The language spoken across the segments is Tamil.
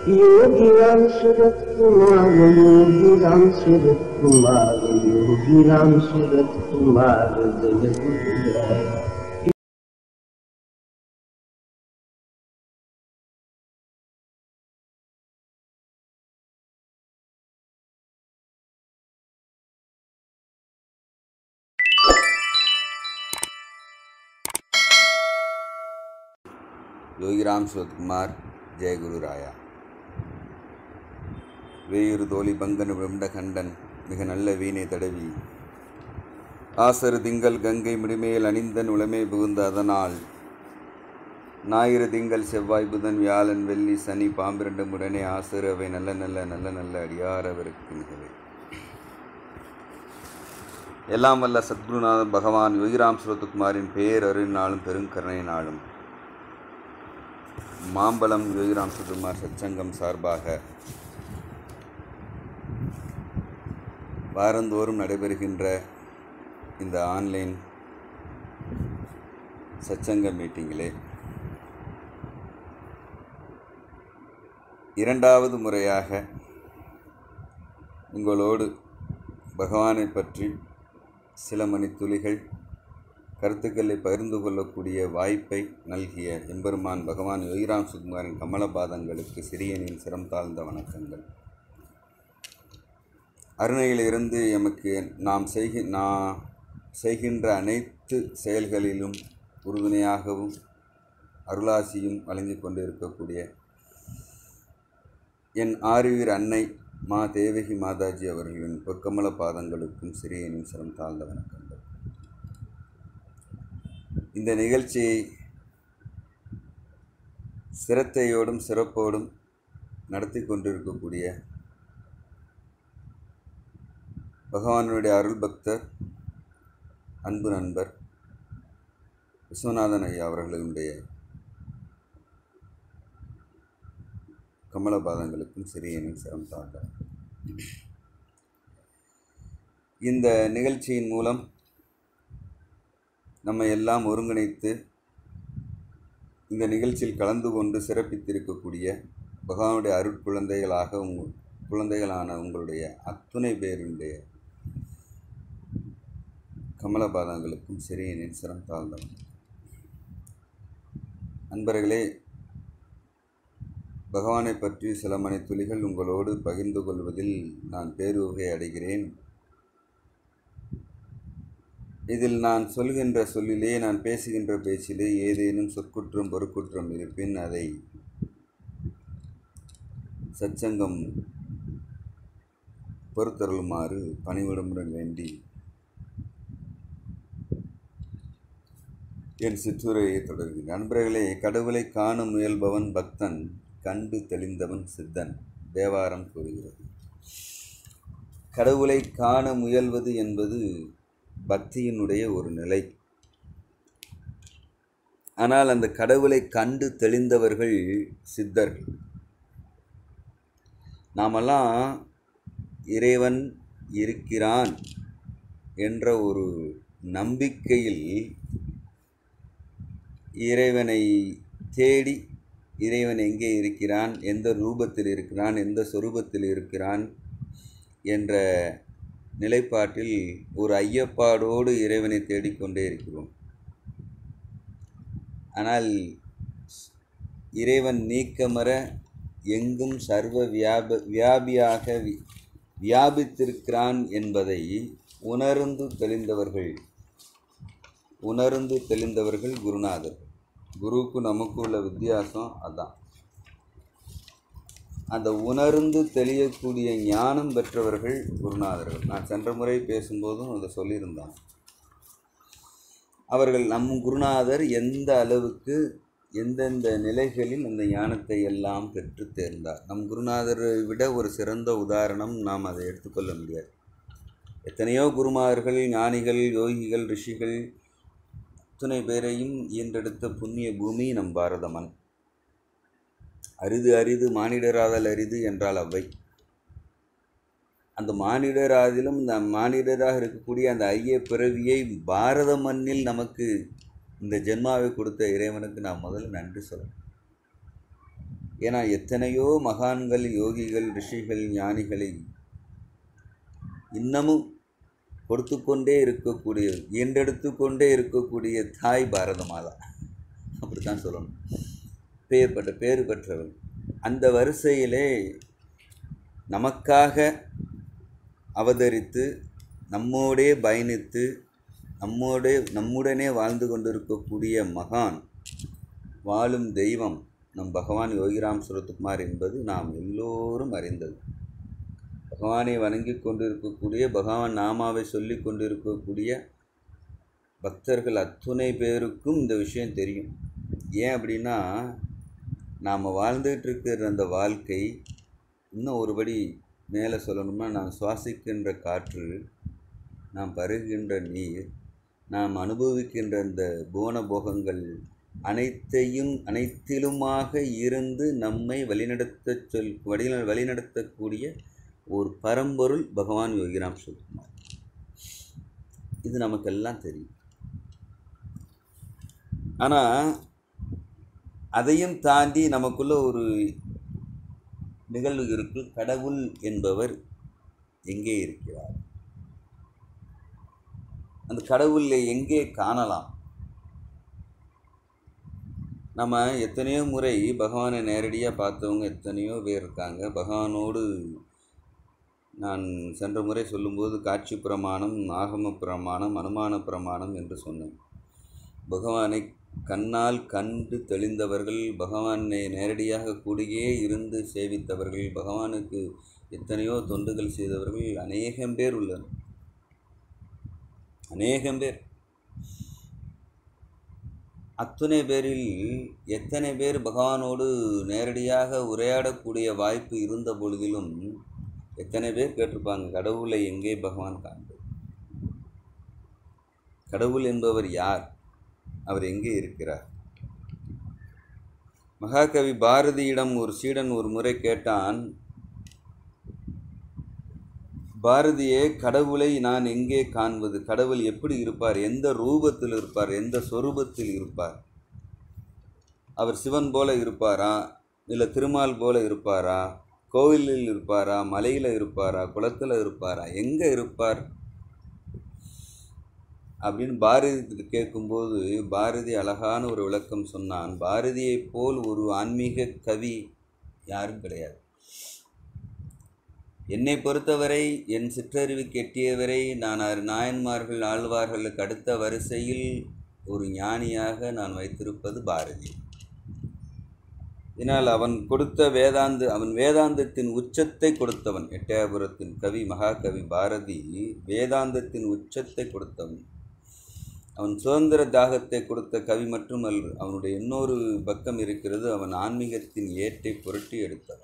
योगी राम सूरत कुमार योगी राम सूरत कुमार योगी राम सूरत कुमार जय गुरुराया யோகிராம் சுரத்குமார் ஜெயகுருராயா வேயுறு தோழி பங்கன் விருண்டகண்டன் மிக நல்ல வீணை தடவி ஆசரு திங்கள் கங்கை முடிமேல் அணிந்தன் உளமே புகுந்த அதனால் ஞாயிறு திங்கள் செவ்வாய் புதன் வியாழன் வெள்ளி சனி பாம்பிரண்டும் உடனே ஆசரு அவை நல்ல நல்ல நல்ல நல்ல அடியார் அவருக்கு மிகவே எல்லாம் வல்ல சத்குருநாதன் பகவான் யோகிராம் சுரத்குமாரின் பேரருளினாலும் பெருங்கருணையினாலும் மாம்பழம் யோகிராம் சுகுமார் சச்சங்கம் சார்பாக வாரந்தோறும் நடைபெறுகின்ற இந்த ஆன்லைன் சச்சங்க மீட்டிங்கிலே இரண்டாவது முறையாக உங்களோடு பகவானை பற்றி சில மணித்துளிகள் கருத்துக்களை பகிர்ந்து கொள்ளக்கூடிய வாய்ப்பை நல்கிய எம்பெருமான் பகவான் யோகிராம் சுகுமாரின் கமலபாதங்களுக்கு சிறியனின் சிரம் தாழ்ந்த வணக்கங்கள் அருணையிலிருந்து எமக்கு நாம் செய்கி நான் செய்கின்ற அனைத்து செயல்களிலும் உறுதுணையாகவும் அருளாசியும் வழங்கி கொண்டு இருக்கக்கூடிய என் ஆறுவீர் அன்னை மா தேவகி மாதாஜி அவர்களின் பொற்கமல பாதங்களுக்கும் சிறியனின் சிரம் தாழ்ந்த வணக்கங்கள் இந்த நிகழ்ச்சியை சிரத்தையோடும் சிறப்போடும் நடத்தி கொண்டிருக்கக்கூடிய பகவானுடைய அருள் பக்தர் அன்பு நண்பர் விஸ்வநாதன் ஐயா அவர்களுடைய கமலபாதங்களுக்கும் சிறியனின் சிரம் தாழ்ந்த இந்த நிகழ்ச்சியின் மூலம் நம்ம எல்லாம் ஒருங்கிணைத்து இந்த நிகழ்ச்சியில் கலந்து கொண்டு சிறப்பித்திருக்கக்கூடிய பகவானுடைய அருட்குழந்தைகளாக உங்க குழந்தைகளான உங்களுடைய அத்துணை பேருடைய கமலபாதங்களுக்கும் சிறியனின் சிரம் தாழ்ந்தவன் அன்பர்களே பகவானை பற்றி சில மணித்துளிகள் உங்களோடு பகிர்ந்து கொள்வதில் நான் பேருவகை அடைகிறேன் இதில் நான் சொல்கின்ற சொல்லிலே நான் பேசுகின்ற பேச்சிலே ஏதேனும் சொற்குற்றம் பொறுக்குற்றம் இருப்பின் அதை சச்சங்கம் பொறுத்தருளுமாறு பணிவிடமுடன் வேண்டி என் சிற்றுரையை தொடர்கிறேன் நண்பர்களே கடவுளை காண முயல்பவன் பக்தன் கண்டு தெளிந்தவன் சித்தன் தேவாரம் கூறுகிறது கடவுளை காண முயல்வது என்பது பக்தியினுடைய ஒரு நிலை ஆனால் அந்த கடவுளை கண்டு தெளிந்தவர்கள் சித்தர்கள் நாமெல்லாம் இறைவன் இருக்கிறான் என்ற ஒரு நம்பிக்கையில் இறைவனை தேடி இறைவன் எங்கே இருக்கிறான் எந்த ரூபத்தில் இருக்கிறான் எந்த சொரூபத்தில் இருக்கிறான் என்ற நிலைப்பாட்டில் ஒரு ஐயப்பாடோடு இறைவனை தேடிக்கொண்டே இருக்கிறோம் ஆனால் இறைவன் நீக்கமர எங்கும் சர்வ வியாப வியாபியாக வி- வியாபித்திருக்கிறான் என்பதை உணர்ந்து தெளிந்தவர்கள் உணர்ந்து தெளிந்தவர்கள் குருநாதர் குருவுக்கு நமக்கு உள்ள வித்தியாசம் அதான் அந்த உணர்ந்து தெளியக்கூடிய ஞானம் பெற்றவர்கள் குருநாதர்கள் நான் சென்ற முறை பேசும்போதும் அதை சொல்லியிருந்தான் அவர்கள் நம் குருநாதர் எந்த அளவுக்கு எந்தெந்த நிலைகளில் அந்த ஞானத்தை எல்லாம் பெற்று தேர்ந்தார் நம் குருநாதரை விட ஒரு சிறந்த உதாரணம் நாம் அதை எடுத்துக்கொள்ள முடியாது எத்தனையோ குருமார்கள் ஞானிகள் யோகிகள் ரிஷிகள் அத்துணை பேரையும் ஈன்றெடுத்த புண்ணிய பூமி நம் பாரத மண் அரிது அரிது மானிடராதல் அரிது என்றால் அவ்வை அந்த மானிடராதிலும் இந்த மானிடராக இருக்கக்கூடிய அந்த ஐய பிறவியை பாரத மண்ணில் நமக்கு இந்த ஜென்மாவை கொடுத்த இறைவனுக்கு நாம் முதல்ல நன்றி சொல்லணும் ஏன்னா எத்தனையோ மகான்கள் யோகிகள் ரிஷிகள் ஞானிகளை இன்னமும் கொடுத்து கொண்டே இருக்கக்கூடிய ஈண்டெடுத்து கொண்டே இருக்கக்கூடிய தாய் பாரத மாதா அப்படித்தான் சொல்லணும் பேர் பெற்ற பேர் பெற்றவள் அந்த வரிசையிலே நமக்காக அவதரித்து நம்மோடே பயணித்து நம்மோடே நம்முடனே வாழ்ந்து கொண்டிருக்கக்கூடிய மகான் வாழும் தெய்வம் நம் பகவான் யோகிராம் சுரத்குமார் என்பது நாம் எல்லோரும் அறிந்தது பகவானை வணங்கி கொண்டிருக்கக்கூடிய பகவான் நாமாவை சொல்லி கொண்டிருக்கக்கூடிய பக்தர்கள் அத்துணை பேருக்கும் இந்த விஷயம் தெரியும் ஏன் அப்படின்னா நாம் வாழ்ந்துகிட்டு இருக்கிற அந்த வாழ்க்கை இன்னும் ஒருபடி மேலே சொல்லணும்னா நாம் சுவாசிக்கின்ற காற்று நாம் பருகின்ற நீர் நாம் அனுபவிக்கின்ற இந்த புவன போகங்கள் அனைத்தையும் அனைத்திலுமாக இருந்து நம்மை வழிநடத்த சொல் வழி வழிநடத்தக்கூடிய ஒரு பரம்பொருள் பகவான் யோகிராம் சுகுமார் இது நமக்கெல்லாம் தெரியும் ஆனால் அதையும் தாண்டி நமக்குள்ள ஒரு நிகழ்வு இருக்கு கடவுள் என்பவர் எங்கே இருக்கிறார் அந்த கடவுளை எங்கே காணலாம் நம்ம எத்தனையோ முறை பகவானை நேரடியாக பார்த்தவங்க எத்தனையோ பேர் இருக்காங்க பகவானோடு நான் சென்ற முறை சொல்லும்போது காட்சி பிரமாணம் ஆகம பிரமாணம் அனுமான பிரமாணம் என்று சொன்னேன் பகவானை கண்ணால் கண்டு தெளிந்தவர்கள் பகவானை நேரடியாக கூடியே இருந்து சேவித்தவர்கள் பகவானுக்கு எத்தனையோ தொண்டுகள் செய்தவர்கள் அநேகம் பேர் உள்ளனர் அநேகம் பேர் அத்துணை பேரில் எத்தனை பேர் பகவானோடு நேரடியாக உரையாடக்கூடிய வாய்ப்பு இருந்த பொழுதிலும் எத்தனை பேர் கேட்டிருப்பாங்க கடவுளை எங்கே பகவான் காண்பது கடவுள் என்பவர் யார் அவர் எங்கே இருக்கிறார் மகாகவி பாரதியிடம் ஒரு சீடன் ஒரு முறை கேட்டான் பாரதியே கடவுளை நான் எங்கே காண்பது கடவுள் எப்படி இருப்பார் எந்த ரூபத்தில் இருப்பார் எந்த சொரூபத்தில் இருப்பார் அவர் சிவன் போல இருப்பாரா இல்லை திருமால் போல இருப்பாரா கோவிலில் இருப்பாரா மலையில் இருப்பாரா குளத்தில் இருப்பாரா எங்கே இருப்பார் அப்படின்னு பாரதி கேட்கும்போது பாரதி அழகான ஒரு விளக்கம் சொன்னான் பாரதியைப் போல் ஒரு ஆன்மீக கவி யாரும் கிடையாது என்னை பொறுத்தவரை என் சிற்றறிவு கெட்டியவரை நான் ஆறு நாயன்மார்கள் ஆழ்வார்களுக்கு அடுத்த வரிசையில் ஒரு ஞானியாக நான் வைத்திருப்பது பாரதி இதனால் அவன் கொடுத்த வேதாந்த அவன் வேதாந்தத்தின் உச்சத்தை கொடுத்தவன் எட்டயபுரத்தின் கவி மகாகவி பாரதி வேதாந்தத்தின் உச்சத்தை கொடுத்தவன் அவன் சுதந்திர தாகத்தை கொடுத்த கவி மட்டுமல்ல அவனுடைய இன்னொரு பக்கம் இருக்கிறது அவன் ஆன்மீகத்தின் ஏற்றை புரட்டி எடுத்தவன்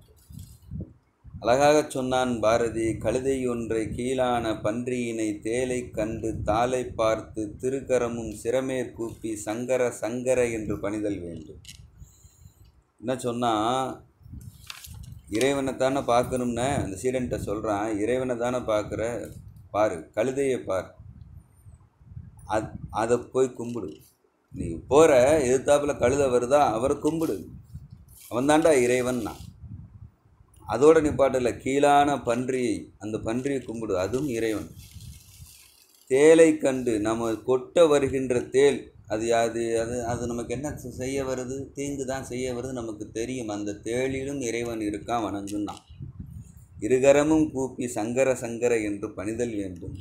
அழகாகச் சொன்னான் பாரதி கழுதை ஒன்றை கீழான பன்றியினை தேலை கண்டு தாளை பார்த்து திருக்கரமும் சிரமேற் கூப்பி சங்கர சங்கர என்று பணிதல் வேண்டும் என்ன சொன்னால் இறைவனை தானே பார்க்கணும்னு அந்த சீடன்ட்ட சொல்கிறான் இறைவனை தானே பார்க்குற பாரு கழுதையை பார் அத் அதை போய் கும்பிடு நீ போகிற எதிர்த்தாப்பில் கழுதை வருதா அவரை கும்பிடு அவன் தாண்டா இறைவன்னா அதோட நிப்பாட்டில் கீழான பன்றியை அந்த பன்றியை கும்பிடு அதுவும் இறைவன் தேலை கண்டு நம்ம கொட்ட வருகின்ற தேல் அது அது அது அது நமக்கு என்ன செய்ய வருது தீங்கு தான் செய்ய வருது நமக்கு தெரியும் அந்த தேளிலும் இறைவன் இருக்கான் வணங்குன்னா இருகரமும் கூப்பி சங்கர சங்கர என்று பணிதல் வேண்டும்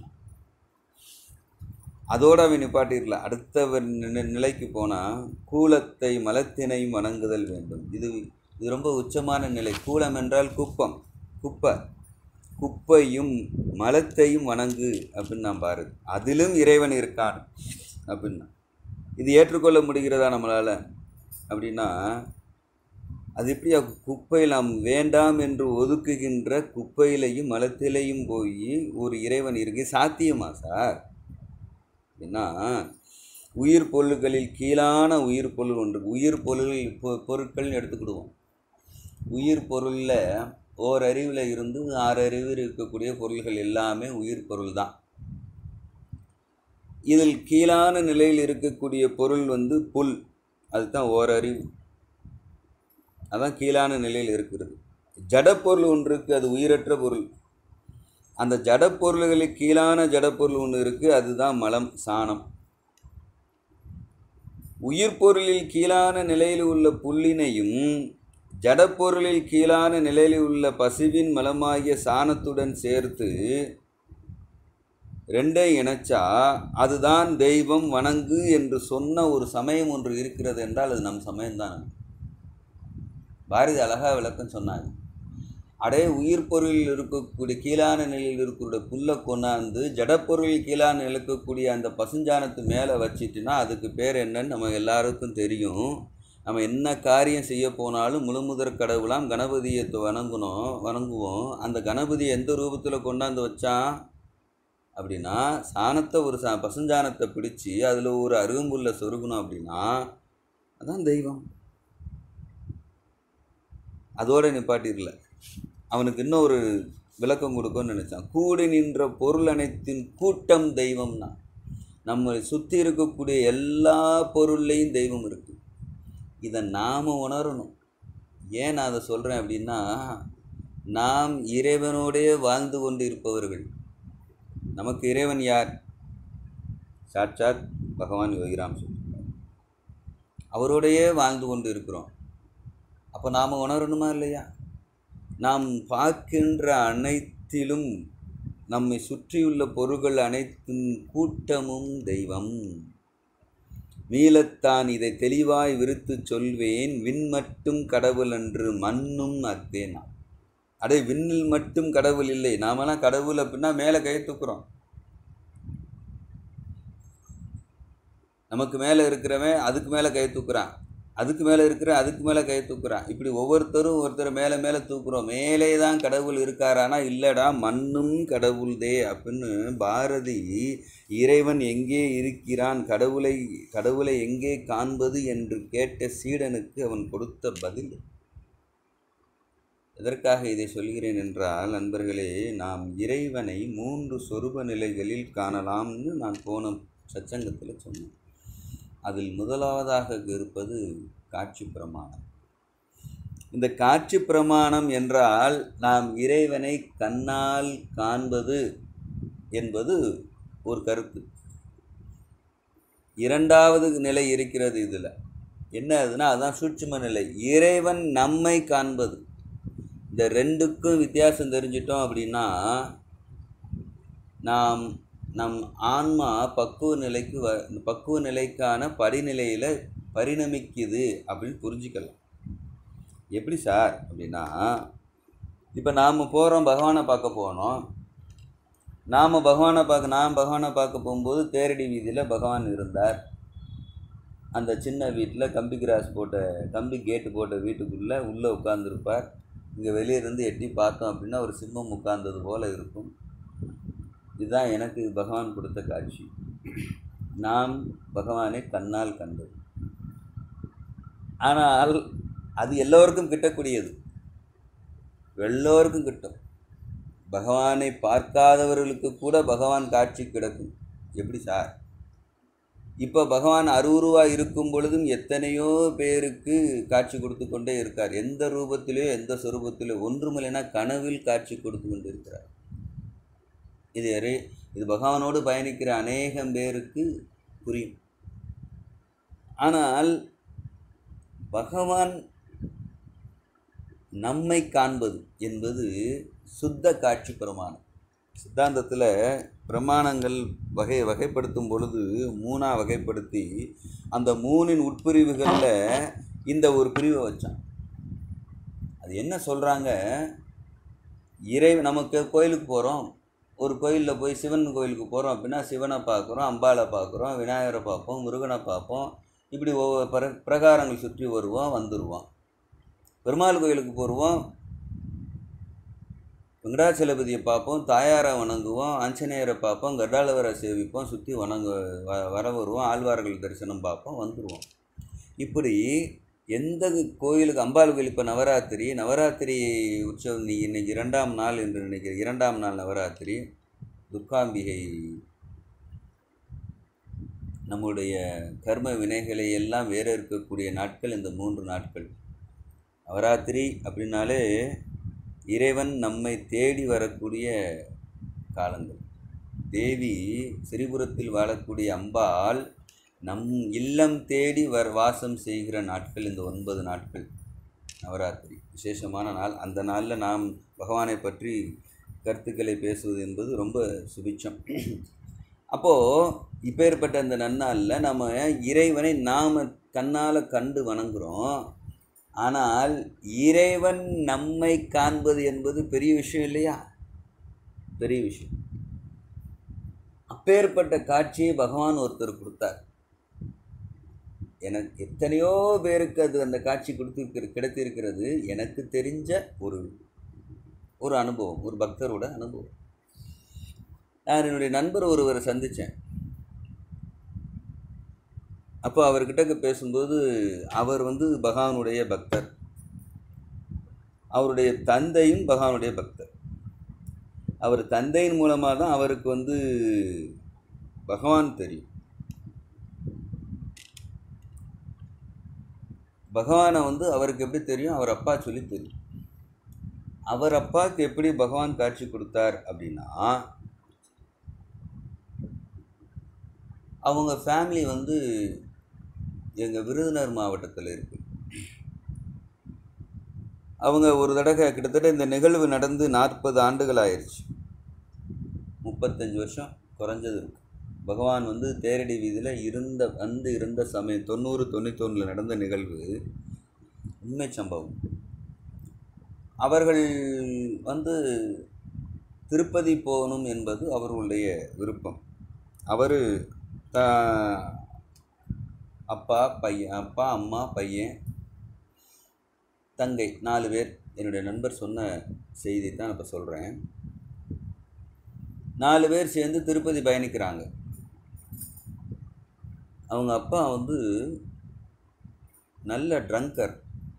அதோடு அவன் நிப்பாட்டிருக்கல அடுத்த நிலைக்கு போனால் கூலத்தை மலத்தினையும் வணங்குதல் வேண்டும் இது இது ரொம்ப உச்சமான நிலை கூலம் என்றால் குப்பம் குப்பை குப்பையும் மலத்தையும் வணங்கு அப்படின்னு நான் பாரு அதிலும் இறைவன் இருக்கான் அப்படின்னா இது ஏற்றுக்கொள்ள முடிகிறதா நம்மளால் அப்படின்னா அது எப்படி குப்பை நாம் வேண்டாம் என்று ஒதுக்குகின்ற குப்பையிலையும் மலத்திலையும் போய் ஒரு இறைவன் இருக்கு சாத்தியமா சார் ஏன்னா உயிர் பொருள்களில் கீழான உயிர் பொருள் ஒன்று உயிர் பொருள் பொ- பொருட்கள்னு எடுத்துக்கிடுவோம் உயிர் பொருளில் ஓர் அறிவில் இருந்து ஆறு அறிவில் இருக்கக்கூடிய பொருள்கள் எல்லாமே உயிர் பொருள் தான் இதில் கீழான நிலையில் இருக்கக்கூடிய பொருள் வந்து புல் அதுதான் ஓரறிவு அதான் கீழான நிலையில் இருக்கிறது ஜடப்பொருள் ஒன்று இருக்குது அது உயிரற்ற பொருள் அந்த ஜடப்பொருள்களுக்கு கீழான ஜடப்பொருள் ஒன்று இருக்குது அதுதான் மலம் சாணம் உயிர் பொருளில் கீழான நிலையில் உள்ள புல்லினையும் ஜடப்பொருளில் கீழான நிலையில் உள்ள பசுவின் மலமாகிய சாணத்துடன் சேர்த்து ரெண்டையும் இணைச்சா அதுதான் தெய்வம் வணங்கு என்று சொன்ன ஒரு சமயம் ஒன்று இருக்கிறது என்றால் அது நம் சமயம்தான் பாரதி அழகா விளக்கம் சொன்னாங்க அடே உயிர் பொருளில் இருக்கக்கூடிய கீழான நிலையில் இருக்கக்கூடிய புல்லை கொண்டாந்து ஜடப்பொருளில் கீழான இருக்கக்கூடிய அந்த பசுஞ்சாணத்து மேலே வச்சிட்டுனா அதுக்கு பேர் என்னன்னு நம்ம எல்லாருக்கும் தெரியும் நம்ம என்ன காரியம் செய்ய போனாலும் முழுமுதற் கடவுளாம் கணபதியை வணங்கணும் வணங்குவோம் அந்த கணபதியை எந்த ரூபத்தில் கொண்டாந்து வச்சான் அப்படின்னா சாணத்தை ஒரு சா பசுஞ்சாணத்தை பிடிச்சி அதில் ஒரு அருகம்புல்லை சொருகணும் அப்படின்னா அதான் தெய்வம் அதோட நிப்பாட்டிரல அவனுக்கு இன்னும் ஒரு விளக்கம் கொடுக்கும்னு நினச்சான் கூடி நின்ற பொருள் அனைத்தின் கூட்டம் தெய்வம்னா நம்மளை சுற்றி இருக்கக்கூடிய எல்லா பொருள்லேயும் தெய்வம் இருக்குது இதை நாம் உணரணும் ஏன் நான் அதை சொல்கிறேன் அப்படின்னா நாம் இறைவனோடே வாழ்ந்து கொண்டு இருப்பவர்கள் நமக்கு இறைவன் யார் சாட்சாத் பகவான் யோகிராம் சொல்லியிருக்கார் அவரோடையே வாழ்ந்து கொண்டு இருக்கிறோம் அப்போ நாம் உணரணுமா இல்லையா நாம் பார்க்கின்ற அனைத்திலும் நம்மை சுற்றியுள்ள பொருள்கள் அனைத்தின் கூட்டமும் தெய்வம் மீளத்தான் இதை தெளிவாய் விருத்து சொல்வேன் விண் மட்டும் கடவுள் என்று மண்ணும் அத்தேனா அடே விண்ணில் மட்டும் கடவுள் இல்லை நாமெல்லாம் கடவுள் அப்படின்னா மேலே கை தூக்குறோம் நமக்கு மேலே இருக்கிறவன் அதுக்கு மேலே கை தூக்குறான் அதுக்கு மேலே இருக்கிற அதுக்கு மேலே கை தூக்குறான் இப்படி ஒவ்வொருத்தரும் ஒருத்தர் மேலே மேலே தூக்குறோம் மேலே தான் கடவுள் இருக்காரானா இல்லைடா மண்ணும் கடவுள் தே அப்படின்னு பாரதி இறைவன் எங்கே இருக்கிறான் கடவுளை கடவுளை எங்கே காண்பது என்று கேட்ட சீடனுக்கு அவன் கொடுத்த பதில் எதற்காக இதை சொல்கிறேன் என்றால் நண்பர்களே நாம் இறைவனை மூன்று சொரூப நிலைகளில் காணலாம்னு நான் போன சச்சங்கத்தில் சொன்னேன் அதில் முதலாவதாக இருப்பது காட்சி பிரமாணம் இந்த காட்சி பிரமாணம் என்றால் நாம் இறைவனை கண்ணால் காண்பது என்பது ஒரு கருத்து இரண்டாவது நிலை இருக்கிறது இதில் என்ன அதுனா அதுதான் சூட்சும நிலை இறைவன் நம்மை காண்பது இந்த ரெண்டுக்கும் வித்தியாசம் தெரிஞ்சிட்டோம் அப்படின்னா நாம் நம் ஆன்மா பக்குவ நிலைக்கு வ பக்குவ நிலைக்கான படிநிலையில் பரிணமிக்குது அப்படின்னு புரிஞ்சுக்கலாம் எப்படி சார் அப்படின்னா இப்போ நாம் போகிறோம் பகவானை பார்க்க போனோம் நாம் பகவானை பார்க்க நான் பகவானை பார்க்க போகும்போது தேரடி வீதியில் பகவான் இருந்தார் அந்த சின்ன வீட்டில் கம்பி கிராஸ் போட்ட கம்பி கேட்டு போட்ட வீட்டுக்குள்ளே உள்ளே உட்காந்துருப்பார் இங்கே வெளியே இருந்து எட்டி பார்த்தோம் அப்படின்னா ஒரு சிம்மம் உட்கார்ந்தது போல் இருக்கும் இதுதான் எனக்கு பகவான் கொடுத்த காட்சி நாம் பகவானை கண்ணால் கண்டது ஆனால் அது எல்லோருக்கும் கிட்டக்கூடியது எல்லோருக்கும் கிட்டும் பகவானை பார்க்காதவர்களுக்கு கூட பகவான் காட்சி கிடக்கும் எப்படி சார் இப்போ பகவான் அருவுருவாக இருக்கும் பொழுதும் எத்தனையோ பேருக்கு காட்சி கொடுத்து கொண்டே இருக்கார் எந்த ரூபத்திலே எந்த சொரூபத்திலே ஒன்றுமில்லைனா கனவில் காட்சி கொடுத்து கொண்டு இருக்கிறார் இது அரே இது பகவானோடு பயணிக்கிற அநேகம் பேருக்கு புரியும் ஆனால் பகவான் நம்மை காண்பது என்பது சுத்த காட்சி பிரமாணம் சித்தாந்தத்தில் பிரமாணங்கள் வகை வகைப்படுத்தும் பொழுது மூணாக வகைப்படுத்தி அந்த மூணின் உட்பிரிவுகளில் இந்த ஒரு பிரிவை வச்சான் அது என்ன சொல்கிறாங்க இறை நமக்கு கோயிலுக்கு போகிறோம் ஒரு கோயிலில் போய் சிவன் கோயிலுக்கு போகிறோம் அப்படின்னா சிவனை பார்க்குறோம் அம்பாளை பார்க்குறோம் விநாயகரை பார்ப்போம் முருகனை பார்ப்போம் இப்படி ஒவ்வொரு பிர பிரகாரங்கள் சுற்றி வருவோம் வந்துடுவோம் பெருமாள் கோயிலுக்கு போடுவோம் வெங்கடாச்சலபதியை பார்ப்போம் தாயாரை வணங்குவோம் ஆஞ்சநேயரை பார்ப்போம் கருடாளவரை சேவிப்போம் சுற்றி வணங்க வ வர வருவோம் ஆழ்வார்கள் தரிசனம் பார்ப்போம் வந்துடுவோம் இப்படி எந்த கோயிலுக்கு அம்பாள் கோயில் இப்போ நவராத்திரி நவராத்திரி உற்சவம் நீ இன்னைக்கு இரண்டாம் நாள் என்று நினைக்கிற இரண்டாம் நாள் நவராத்திரி துர்காம்பிகை நம்முடைய கர்ம வினைகளை எல்லாம் வேற இருக்கக்கூடிய நாட்கள் இந்த மூன்று நாட்கள் நவராத்திரி அப்படின்னாலே இறைவன் நம்மை தேடி வரக்கூடிய காலங்கள் தேவி சிறிபுரத்தில் வாழக்கூடிய அம்பாள் நம் இல்லம் தேடி வர் வாசம் செய்கிற நாட்கள் இந்த ஒன்பது நாட்கள் நவராத்திரி விசேஷமான நாள் அந்த நாளில் நாம் பகவானை பற்றி கருத்துக்களை பேசுவது என்பது ரொம்ப சுபிட்சம் அப்போது இப்பேற்பட்ட அந்த நன்னாளில் நம்ம இறைவனை நாம் கண்ணால் கண்டு வணங்குகிறோம் ஆனால் இறைவன் நம்மை காண்பது என்பது பெரிய விஷயம் இல்லையா பெரிய விஷயம் அப்பேற்பட்ட காட்சியை பகவான் ஒருத்தர் கொடுத்தார் எனக்கு எத்தனையோ பேருக்கு அது அந்த காட்சி கொடுத்து கிடைத்திருக்கிறது எனக்கு தெரிஞ்ச ஒரு ஒரு அனுபவம் ஒரு பக்தரோட அனுபவம் நான் என்னுடைய நண்பர் ஒருவரை சந்தித்தேன் அப்போ அவர்கிட்ட பேசும்போது அவர் வந்து பகவானுடைய பக்தர் அவருடைய தந்தையும் பகவானுடைய பக்தர் அவர் தந்தையின் மூலமாக தான் அவருக்கு வந்து பகவான் தெரியும் பகவானை வந்து அவருக்கு எப்படி தெரியும் அவர் அப்பா சொல்லி தெரியும் அவர் அப்பாவுக்கு எப்படி பகவான் காட்சி கொடுத்தார் அப்படின்னா அவங்க ஃபேமிலி வந்து எங்கள் விருதுநகர் மாவட்டத்தில் இருக்குது அவங்க ஒரு தடவை கிட்டத்தட்ட இந்த நிகழ்வு நடந்து நாற்பது ஆண்டுகள் ஆயிடுச்சு முப்பத்தஞ்சு வருஷம் குறைஞ்சது இருக்கு பகவான் வந்து தேரடி வீதியில் இருந்த வந்து இருந்த சமயம் தொண்ணூறு தொண்ணூத்தொன்னில் நடந்த நிகழ்வு உண்மை சம்பவம் அவர்கள் வந்து திருப்பதி போகணும் என்பது அவர்களுடைய விருப்பம் அவர் த அப்பா பையன் அப்பா அம்மா பையன் தங்கை நாலு பேர் என்னுடைய நண்பர் சொன்ன செய்தி தான் இப்போ சொல்கிறேன் நாலு பேர் சேர்ந்து திருப்பதி பயணிக்கிறாங்க அவங்க அப்பா வந்து நல்ல ட்ரங்கர்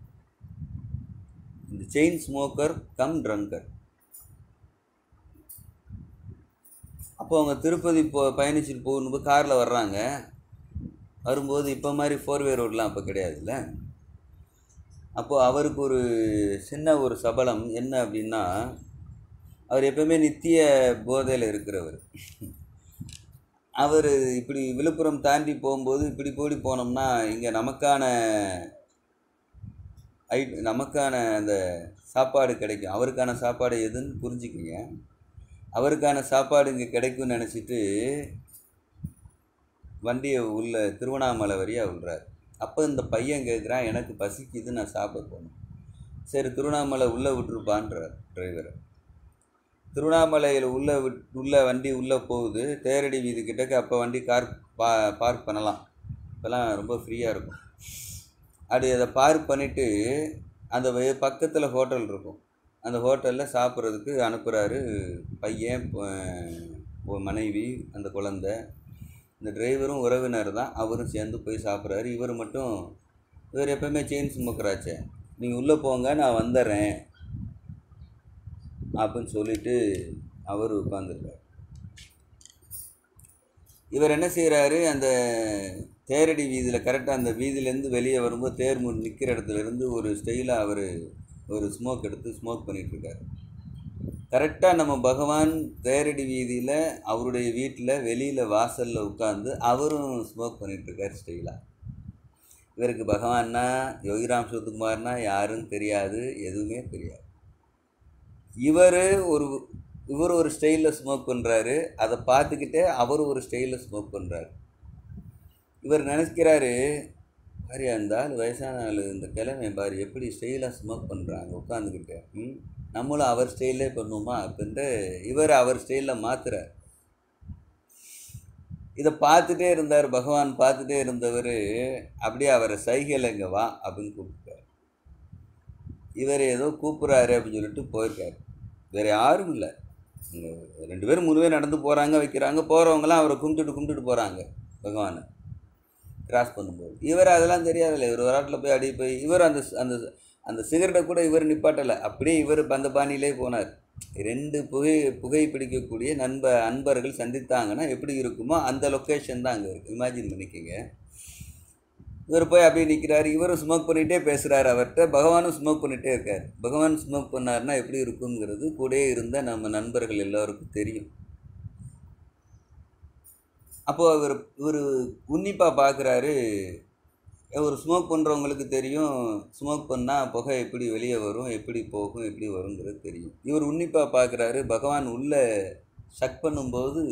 இந்த செயின் ஸ்மோக்கர் கம் ட்ரங்கர் அப்போ அவங்க திருப்பதி போ பயணிச்சுட்டு போகும்போது காரில் வர்றாங்க வரும்போது இப்போ மாதிரி ஃபோர்வே ரோடெலாம் அப்போ கிடையாதுல்ல அப்போது அவருக்கு ஒரு சின்ன ஒரு சபலம் என்ன அப்படின்னா அவர் எப்பவுமே நித்திய போதையில் இருக்கிறவர் அவர் இப்படி விழுப்புரம் தாண்டி போகும்போது இப்படி போடி போனோம்னா இங்கே நமக்கான ஐ நமக்கான அந்த சாப்பாடு கிடைக்கும் அவருக்கான சாப்பாடு எதுன்னு புரிஞ்சுக்குங்க அவருக்கான சாப்பாடு இங்கே கிடைக்கும்னு நினச்சிட்டு வண்டியை உள்ள திருவண்ணாமலை வழியாக விடுறார் அப்போ இந்த பையன் கேட்குறான் எனக்கு பசிக்குது நான் சாப்பிட போகணும் சரி திருவண்ணாமலை உள்ளே விட்டுருப்பான்றார் டிரைவரை திருவண்ணாமலையில் உள்ளே விட் உள்ளே வண்டி உள்ளே போகுது தேரடி வீதி கிட்டக்க அப்போ வண்டி கார் பா பார்க் பண்ணலாம் இப்போலாம் ரொம்ப ஃப்ரீயாக இருக்கும் அப்படி அதை பார்க் பண்ணிவிட்டு அந்த வெ- பக்கத்தில் ஹோட்டல் இருக்கும் அந்த ஹோட்டலில் சாப்பிட்றதுக்கு அனுப்புகிறாரு பையன் பொ- மனைவி அந்த குழந்தை இந்த டிரைவரும் உறவினர் தான் அவரும் சேர்ந்து போய் சாப்பிட்றாரு இவர் மட்டும் இவர் எப்பவுமே செயின் சுமக்கிறாச்சே நீங்கள் உள்ளே போங்க நான் வந்துடுறேன் அப்படின்னு சொல்லிட்டு அவர் உட்காந்துருக்கார் இவர் என்ன செய்கிறாரு அந்த தேரடி வீதியில் கரெக்டாக அந்த வீதியிலேருந்து வெளியே வரும்போது தேர் முன் நிற்கிற இடத்துல இருந்து ஒரு ஸ்டைலாக அவர் ஒரு ஸ்மோக் எடுத்து ஸ்மோக் பண்ணிகிட்ருக்காரு கரெக்டாக நம்ம பகவான் தேரடி வீதியில் அவருடைய வீட்டில் வெளியில் வாசலில் உட்காந்து அவரும் ஸ்மோக் பண்ணிகிட்ருக்கார் ஸ்டைலாக இவருக்கு பகவான்னா யோகிராம் சுகுமார்னா யாரும் தெரியாது எதுவுமே தெரியாது இவர் ஒரு இவர் ஒரு ஸ்டைலில் ஸ்மோக் பண்ணுறாரு அதை பார்த்துக்கிட்டே அவர் ஒரு ஸ்டைலில் ஸ்மோக் பண்ணுறாரு இவர் நினைக்கிறாரு பாரு அந்த ஆள் வயசான ஆள் இந்த கிழமை பாரு எப்படி ஸ்டைலாக ஸ்மோக் பண்ணுறாங்க உட்காந்துக்கிட்டு ம் நம்மளும் அவர் ஸ்டைலே பண்ணுவோமா அப்படின்ட்டு இவர் அவர் ஸ்டைலில் மாத்துறார் இதை பார்த்துட்டே இருந்தார் பகவான் பார்த்துட்டே இருந்தவர் அப்படியே அவரை சைகையில் இங்கே வா அப்படின்னு கூப்பிட்டார் இவர் ஏதோ கூப்பிட்றாரு அப்படின்னு சொல்லிட்டு போயிருக்காரு வேறு யாரும் இல்லை இங்க ரெண்டு பேரும் மூணு பேர் நடந்து போகிறாங்க வைக்கிறாங்க போகிறவங்களாம் அவரை கும்பிட்டுட்டு கும்பிட்டுட்டு போகிறாங்க பகவானை கிராஸ் பண்ணும்போது இவர் அதெல்லாம் தெரியாதுல்ல இவர் ஒரு ஆட்டில் போய் அடி போய் இவர் அந்த அந்த அந்த சிகரெட்டை கூட இவர் நிப்பாட்டலை அப்படியே இவர் அந்த பாணியிலே போனார் ரெண்டு புகை புகை பிடிக்கக்கூடிய நண்ப அன்பர்கள் சந்தித்தாங்கன்னா எப்படி இருக்குமோ அந்த லொக்கேஷன் தான் அங்கே இருக்குது இமேஜின் பண்ணிக்கோங்க இவர் போய் அப்படியே நிற்கிறாரு இவரும் ஸ்மோக் பண்ணிகிட்டே பேசுகிறாரு அவர்கிட்ட பகவானும் ஸ்மோக் பண்ணிகிட்டே இருக்கார் பகவான் ஸ்மோக் பண்ணாருன்னா எப்படி இருக்குங்கிறது கூடயே இருந்த நம்ம நண்பர்கள் எல்லாருக்கும் தெரியும் அப்போது அவர் இவர் உன்னிப்பாக பார்க்குறாரு ஒரு ஸ்மோக் பண்ணுறவங்களுக்கு தெரியும் ஸ்மோக் பண்ணால் புகை எப்படி வெளியே வரும் எப்படி போகும் எப்படி வருங்கிறது தெரியும் இவர் உன்னிப்பாக பார்க்குறாரு பகவான் உள்ளே ஷக் பண்ணும்போது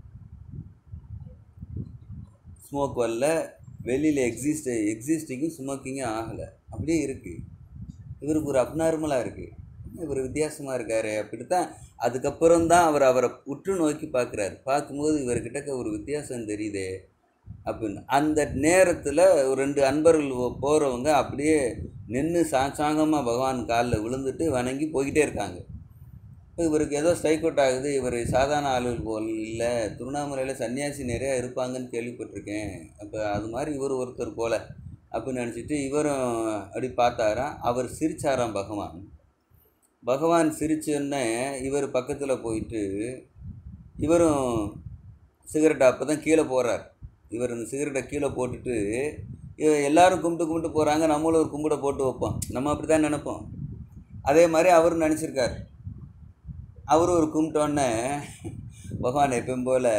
ஸ்மோக் வரல வெளியில் எக்ஸிஸ்ட் எக்ஸிஸ்டிங்கும் ஸ்மோக்கிங்கும் ஆகலை அப்படியே இருக்குது இவருக்கு ஒரு அப்நார்மலாக இருக்குது இவர் வித்தியாசமாக இருக்காரு அப்படி தான் அதுக்கப்புறம் தான் அவர் அவரை உற்று நோக்கி பார்க்குறாரு பார்க்கும்போது இவர்கிட்ட ஒரு வித்தியாசம் தெரியுதே அப்படின்னு அந்த நேரத்தில் ஒரு ரெண்டு அன்பர்கள் போகிறவங்க அப்படியே நின்று சாங்காங்கமாக பகவான் காலில் விழுந்துட்டு வணங்கி போய்கிட்டே இருக்காங்க இப்போ இவருக்கு ஏதோ ஸ்ட்ரைக் அவுட் ஆகுது இவர் சாதாரண ஆளுகள் போல் இல்லை திருவண்ணாமலையில் சன்னியாசி நிறையா இருப்பாங்கன்னு கேள்விப்பட்டிருக்கேன் அப்போ அது மாதிரி இவர் ஒருத்தர் போல் அப்படின்னு நினச்சிட்டு இவரும் அப்படி பார்த்தாராம் அவர் சிரிச்சாராம் பகவான் பகவான் சிரிச்சோன்னே இவர் பக்கத்தில் போயிட்டு இவரும் சிகரெட்டை அப்போ தான் கீழே போகிறார் இவர் இந்த சிகரெட்டை கீழே போட்டுட்டு இவ எல்லாரும் கும்பிட்டு கும்பிட்டு போகிறாங்க நம்மளும் ஒரு கும்பிட போட்டு வைப்போம் நம்ம அப்படி தான் நினைப்போம் அதே மாதிரி அவரும் நினச்சிருக்கார் அவரும் ஒரு கும்பிட்டோன்னே பகவான் எப்பயும் போல்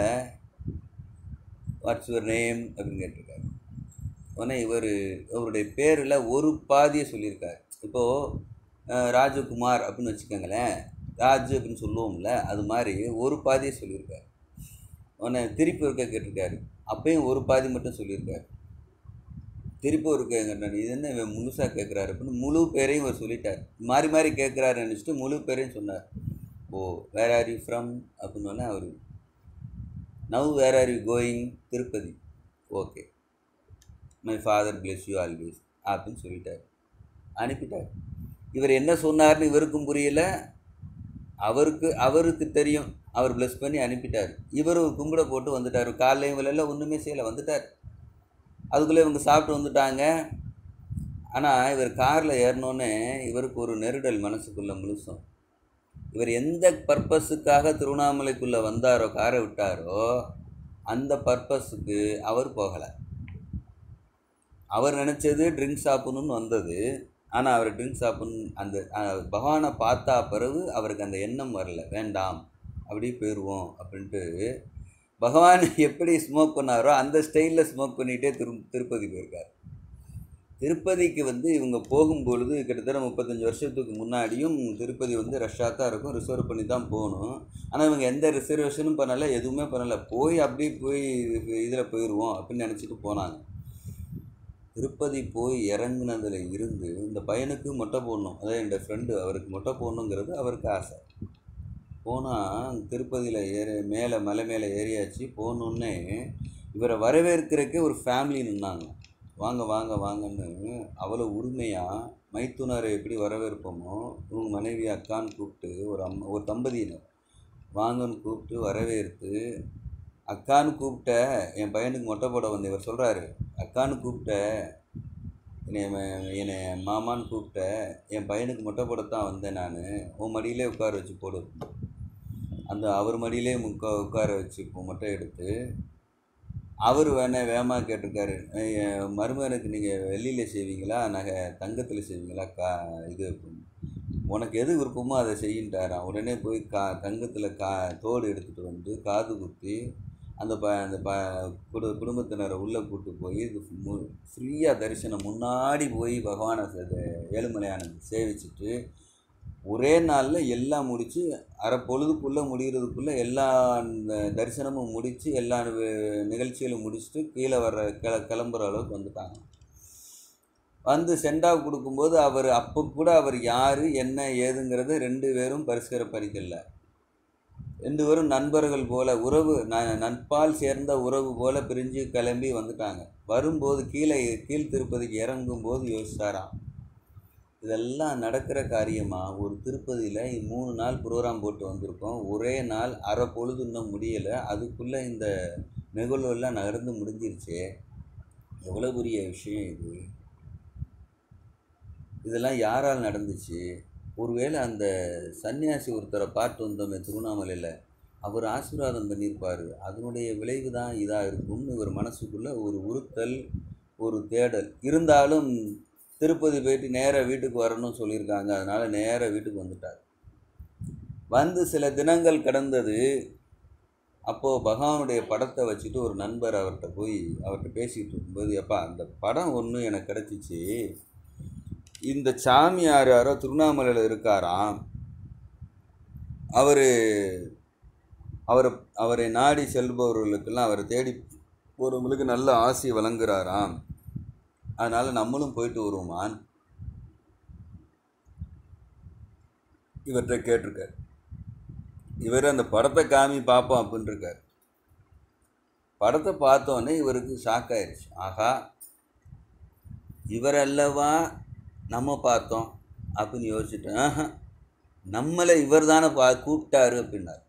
வாட்ஸ் யுவர் நேம் அப்படின்னு கேட்டிருக்காரு உடனே இவர் அவருடைய பேரில் ஒரு பாதியை சொல்லியிருக்கார் இப்போது ராஜகுமார் அப்படின்னு வச்சுக்கோங்களேன் ராஜு அப்படின்னு சொல்லுவோம்ல அது மாதிரி ஒரு பாதியை சொல்லியிருக்காரு உடனே திருப்பி இருக்க கேட்டிருக்காரு அப்பயும் ஒரு பாதி மட்டும் சொல்லியிருக்காரு திருப்பி ஒரு கேட்குறாரு இது என்ன இவன் முழுசாக கேட்குறாரு அப்படின்னு முழு பேரையும் அவர் சொல்லிட்டார் மாறி மாறி கேட்குறாரு நினச்சிட்டு முழு பேரையும் சொன்னார் oh where are you from அப்படின்னோடனே அவர் now where are you going Tirupati okay my father bless you always அப்படின்னு சொல்லிட்டார் அனுப்பிட்டார் இவர் என்ன சொன்னார்னு இவருக்கும் புரியல அவருக்கு அவருக்கு தெரியும் அவர் ப்ளஸ் பண்ணி அனுப்பிட்டார் இவர் கும்பிட போட்டு வந்துட்டார் காலையும் விலையில் ஒன்றுமே செய்யலை வந்துட்டார் அதுக்குள்ளே இவங்க சாப்பிட்டு வந்துட்டாங்க ஆனால் இவர் காரில் ஏறினோன்னே இவருக்கு ஒரு நெருடல் மனசுக்குள்ளே முழுசும் இவர் எந்த பர்பஸுக்காக திருவண்ணாமலைக்குள்ளே வந்தாரோ காரை விட்டாரோ அந்த பர்பஸுக்கு அவர் போகலை அவர் நினச்சது ட்ரிங்க்ஸ் சாப்பிடணுன்னு வந்தது ஆனால் அவர் ட்ரிங்க்ஸ் சாப்பிட்ணும் அந்த பகவானை பார்த்தா பிறகு அவருக்கு அந்த எண்ணம் வரல வேண்டாம் அப்படி போயிடுவோம் அப்படின்ட்டு பகவான் எப்படி ஸ்மோக் பண்ணாரோ அந்த ஸ்டைலில் ஸ்மோக் பண்ணிகிட்டே திரு திருப்பதி போயிருக்கார் திருப்பதிக்கு வந்து இவங்க போகும்பொழுது கிட்டத்தட்ட முப்பத்தஞ்சு வருஷத்துக்கு முன்னாடியும் திருப்பதி வந்து ரஷ்ஷாக தான் இருக்கும் ரிசர்வ் பண்ணி தான் போகணும் ஆனால் இவங்க எந்த ரிசர்வேஷனும் பண்ணலை எதுவுமே பண்ணலை போய் அப்படியே போய் இதில் போயிடுவோம் அப்படின்னு நினச்சிட்டு போனாங்க திருப்பதி போய் இறங்குனதில் இருந்து இந்த பையனுக்கு மொட்டை போடணும் அதாவது என் ஃப்ரெண்டு அவருக்கு மொட்டை போடணுங்கிறது அவருக்கு ஆசை போனால் திருப்பதியில் ஏற மேலே மலை மேலே ஏறியாச்சு போனோடனே இவரை வரவேற்கிறக்கே ஒரு ஃபேமிலி நின்னாங்க வாங்க வாங்க வாங்கன்னு அவ்வளோ உரிமையாக மைத்துனரை எப்படி வரவேற்போமோ இவங்க மனைவி அக்கான்னு கூப்பிட்டு ஒரு அம்மா ஒரு தம்பதியினர் வாங்கன்னு கூப்பிட்டு வரவேற்று அக்கான்னு கூப்பிட்ட என் பையனுக்கு மொட்டை போட வந்து இவர் சொல்கிறாரு அக்கான்னு கூப்பிட்ட என்னை ம- என்னை மாமான்னு கூப்பிட்ட என் பையனுக்கு மொட்டை போடத்தான் வந்தேன் நான் உன் மடியிலே உட்கார வச்சு போடு அந்த அவர் மடியிலே முக்க உட்கார வச்சு இப்போ மொட்டை எடுத்து அவர் வேணா வேகமாக கேட்டிருக்காரு "என் மருமகனுக்கு நீங்கள் வெள்ளியில் செய்வீங்களா நகை தங்கத்தில் செய்வீங்களா கா இது அப்படின்னு. உனக்கு எது விருப்பமோ அதை செய்யின்ட்டாராம் உடனே போய் கா தங்கத்தில் கா தோடு எடுத்துகிட்டு வந்து காது குத்தி அந்த ப அந்த ப குடு குடும்பத்தினரை உள்ளே கூட்டு போய் இது மு ஃப்ரீயாக தரிசனம் முன்னாடி போய் பகவானை சே- ஏழுமலையானை சேவிச்சுட்டு ஒரே நாளில் எல்லாம் முடித்து அரை பொழுதுக்குள்ளே முடிகிறதுக்குள்ளே எல்லா அந்த தரிசனமும் முடித்து எல்லா வி- நிகழ்ச்சிகளும் முடிச்சுட்டு கீழே வர்ற கிள கிளம்புற அளவுக்கு வந்துட்டாங்க வந்து சென்டாவ் கொடுக்கும்போது அவர் அப்போ கூட அவர் யார் என்ன ஏதுங்கிறது ரெண்டு பேரும் பரிசுகர பறிக்கல ரெண்டு பேரும் நண்பர்கள் போல உறவு ந நட்பால் சேர்ந்த உறவு போல பிரிஞ்சு கிளம்பி வந்துட்டாங்க வரும்போது கீழே கீழ் திருப்பதிக்கு இறங்கும்போது யோசிச்சாராம் இதெல்லாம் நடக்கிற காரியமா ஒரு திருப்பதியில் மூணு நாள் ப்ரோக்ராம் போட்டு வந்திருக்கோம் ஒரே நாள் அரை பொழுது இன்னும் முடியலை அதுக்குள்ளே இந்த நிகழ்வெல்லாம் நகர்ந்து முடிஞ்சிருச்சே எவ்வளோ பெரிய விஷயம் இது இதெல்லாம் யாரால் நடந்துச்சு ஒருவேளை அந்த சன்னியாசி ஒருத்தரை பார்த்து வந்தோமே திருவண்ணாமலையில் அவர் ஆசீர்வாதம் பண்ணியிருப்பார் அதனுடைய விளைவு தான் இதாக இருக்கும்னு இவர் மனசுக்குள்ளே ஒரு உறுத்தல் ஒரு தேடல் இருந்தாலும் திருப்பதி போயிட்டு நேராக வீட்டுக்கு வரணும்னு சொல்லியிருக்காங்க அதனால் நேராக வீட்டுக்கு வந்துட்டார் வந்து சில தினங்கள் கடந்தது அப்போது பகவானுடைய படத்தை வச்சுட்டு ஒரு நண்பர் அவர்கிட்ட போய் அவர்கிட்ட பேசிகிட்டு இருக்கும்போது எப்பா அந்த படம் ஒன்று எனக்கு கிடச்சிச்சு இந்த சாமியார் யாரோ திருவண்ணாமலையில் இருக்காராம் அவர் அவர் அவரை நாடி செல்பவர்களுக்கெல்லாம் அவரை தேடி ஒருவங்களுக்கு நல்ல ஆசி வழங்குறாராம் அதனால் நம்மளும் போயிட்டு வருவோமான் இவர்கிட்ட கேட்டிருக்கார் இவர் அந்த படத்தை காமி பார்ப்போம் அப்படின்னு இருக்கார் படத்தை பார்த்தோன்னே இவருக்கு ஷாக் ஆயிடுச்சு ஆகா இவர் அல்லவா நம்ம பார்த்தோம் அப்படின்னு யோசிச்சுட்டேன் ஆஹா நம்மளை இவர் தானே பா கூப்பிட்டாரு அப்படின்னார்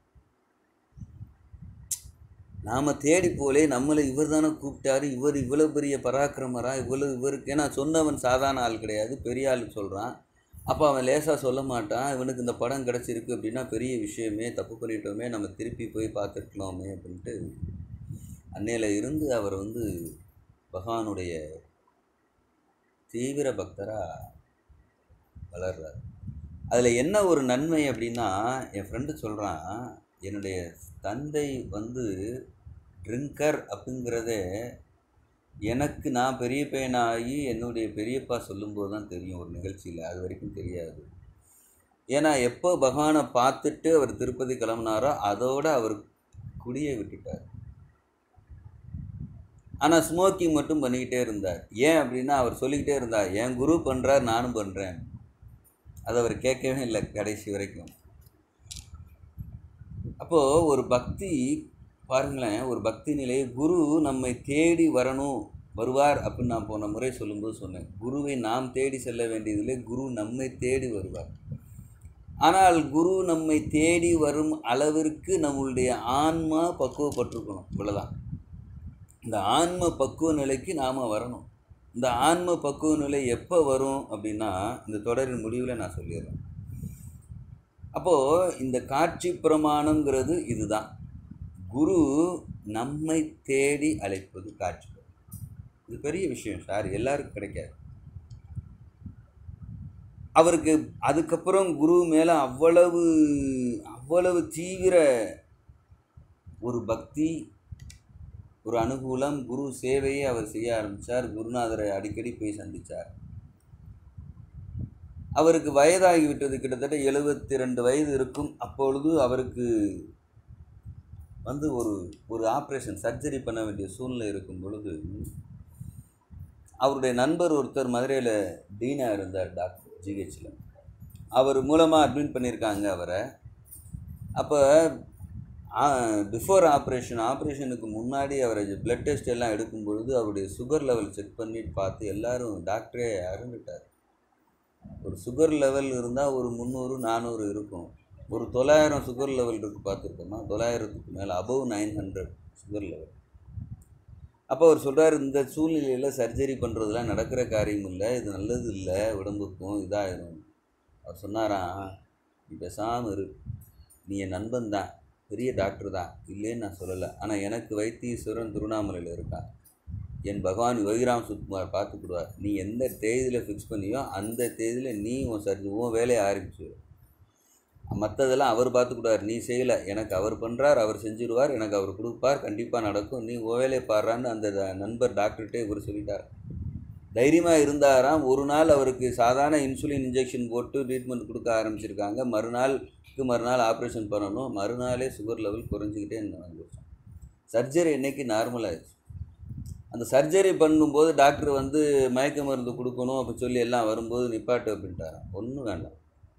நாம் தேடி போலே நம்மளை இவர் தானே கூப்பிட்டாரு இவர் இவ்வளோ பெரிய பராக்கிரமரா இவ்வளோ இவருக்கு ஏன்னா சொன்னவன் சாதாரண ஆள் கிடையாது பெரிய ஆள் சொல்கிறான் அப்போ அவன் லேசாக சொல்ல மாட்டான் இவனுக்கு இந்த படம் கிடச்சிருக்கு அப்படின்னா பெரிய விஷயமே தப்பு பண்ணிட்டோமே நம்ம திருப்பி போய் பார்த்துருக்கலாமே அப்படின்ட்டு அன்னையில் இருந்து அவர் வந்து பகவானுடைய தீவிர பக்தராக வளர்றார் அதில் என்ன ஒரு நன்மை அப்படின்னா என் ஃப்ரெண்டு சொல்கிறான் என்னுடைய தந்தை வந்து ட்ரிங்கர் அப்படிங்கிறதே எனக்கு நான் பெரிய பையனாகி என்னுடைய பெரியப்பா சொல்லும்போது தான் தெரியும் ஒரு நிகழ்ச்சியில் அது வரைக்கும் தெரியாது ஏன்னா எப்போ பகவானை பார்த்துட்டு அவர் திருப்பதி கிளம்புனாரோ அதோட அவர் குடியை விட்டுட்டார் ஆனால் ஸ்மோக்கிங் மட்டும் பண்ணிக்கிட்டே இருந்தார் ஏன் அப்படின்னா அவர் சொல்லிக்கிட்டே இருந்தார் என் குரு பண்ணுறார் நானும் பண்ணுறேன் அதை அவர் கேட்கவே இல்லை கடைசி வரைக்கும் அப்போது ஒரு பக்தி பாருங்களேன் ஒரு பக்தி நிலை குரு நம்மை தேடி வரணும் வருவார் அப்படின்னு நான் போன முறை சொல்லும்போது சொன்னேன் குருவை நாம் தேடி செல்ல வேண்டியதில்லை குரு நம்மை தேடி வருவார் ஆனால் குரு நம்மை தேடி வரும் அளவிற்கு நம்மளுடைய ஆன்மா பக்குவப்பட்டிருக்கணும் இவ்வளோதான் இந்த ஆன்ம பக்குவ நிலைக்கு நாம் வரணும் இந்த ஆன்ம பக்குவ நிலை எப்போ வரும் அப்படின்னா இந்த தொடரின் முடிவில் நான் சொல்லிடுறேன் அப்போது இந்த காட்சி பிரமாணங்கிறது இதுதான் குரு நம்மை தேடி அழைப்பது காட்சி இது பெரிய விஷயம் சார் எல்லாருக்கும் கிடைக்காது அவருக்கு அதுக்கப்புறம் குரு மேலே அவ்வளவு அவ்வளவு தீவிர ஒரு பக்தி ஒரு அனுகூலம் குரு சேவையை அவர் செய்ய ஆரம்பித்தார் குருநாதரை அடிக்கடி போய் சந்தித்தார் அவருக்கு வயதாகி விட்டது கிட்டத்தட்ட எழுபத்தி ரெண்டு வயது இருக்கும் அப்பொழுது அவருக்கு வந்து ஒரு ஒரு ஆப்ரேஷன் சர்ஜரி பண்ண வேண்டிய சூழ்நிலை இருக்கும் பொழுது அவருடைய நண்பர் ஒருத்தர் மதுரையில் டீனாக இருந்தார் டாக்டர் ஜிஹெச்சில் அவர் மூலமாக அட்மிட் பண்ணியிருக்காங்க அவரை அப்போ பிஃபோர் ஆப்ரேஷன் ஆப்ரேஷனுக்கு முன்னாடி அவரை பிளட் டெஸ்ட் எல்லாம் எடுக்கும் பொழுது அவருடைய சுகர் லெவல் செக் பண்ணிட்டு பார்த்து எல்லாரும் டாக்டரே அருந்துட்டார் ஒரு சுகர் லெவல் இருந்தால் ஒரு முந்நூறு நானூறு இருக்கும் ஒரு தொள்ளாயிரம் சுகர் லெவல் இருக்குது பார்த்துருக்கோமா தொள்ளாயிரத்துக்கு மேலே above nine hundred sugar level அப்போ அவர் சொல்கிறார் இந்த சூழ்நிலையில் சர்ஜரி பண்ணுறதுலாம் நடக்கிற காரியம் இல்லை இது நல்லது இல்லை உடம்புக்கும் இதாகிடும் அவர் சொன்னாராம் நீ பேசாமல் இரு நீ என் நண்பன் தான் பெரிய டாக்டர் தான் இல்லைன்னு நான் சொல்லலை ஆனால் எனக்கு வைத்தீஸ்வரன் திருவண்ணாமலையில் இருக்கான் என் பகவான் யோகிராம் சுத்குமார் பார்த்துக்கிடுவார் நீ எந்த தேதியில் ஃபிக்ஸ் பண்ணியோ அந்த தேதியில் நீ உன் சர்ஜி உன் வேலையை ஆரம்பிச்சு மற்றதெல்லாம் அவர் பார்த்துக்கிடுவார் நீ செய்யலை எனக்கு அவர் பண்ணுறார் அவர் செஞ்சுருவார் எனக்கு அவர் கொடுப்பார் கண்டிப்பாக நடக்கும் நீ உன் வேலையை பாடுறான்னு அந்த நண்பர் டாக்டர்கிட்டே இவர் சொல்லிட்டார் தைரியமாக இருந்தாராம் ஒரு நாள் அவருக்கு சாதாரண இன்சுலின் இன்ஜெக்ஷன் போட்டு ட்ரீட்மெண்ட் கொடுக்க ஆரம்பிச்சிருக்காங்க மறுநாளுக்கு மறுநாள் ஆப்ரேஷன் பண்ணணும் மறுநாளே சுகர் லெவல் குறைஞ்சிக்கிட்டே வந்துருச்சு சர்ஜரி என்னைக்கு நார்மல் ஆயிடுச்சு அந்த சர்ஜரி பண்ணும்போது டாக்டர் வந்து மயக்க மருந்து கொடுக்கணும் அப்படி சொல்லி எல்லாம் வரும்போது நிப்பாட்டு அப்படின்ட்டாராம் ஒன்றும் வேண்டாம்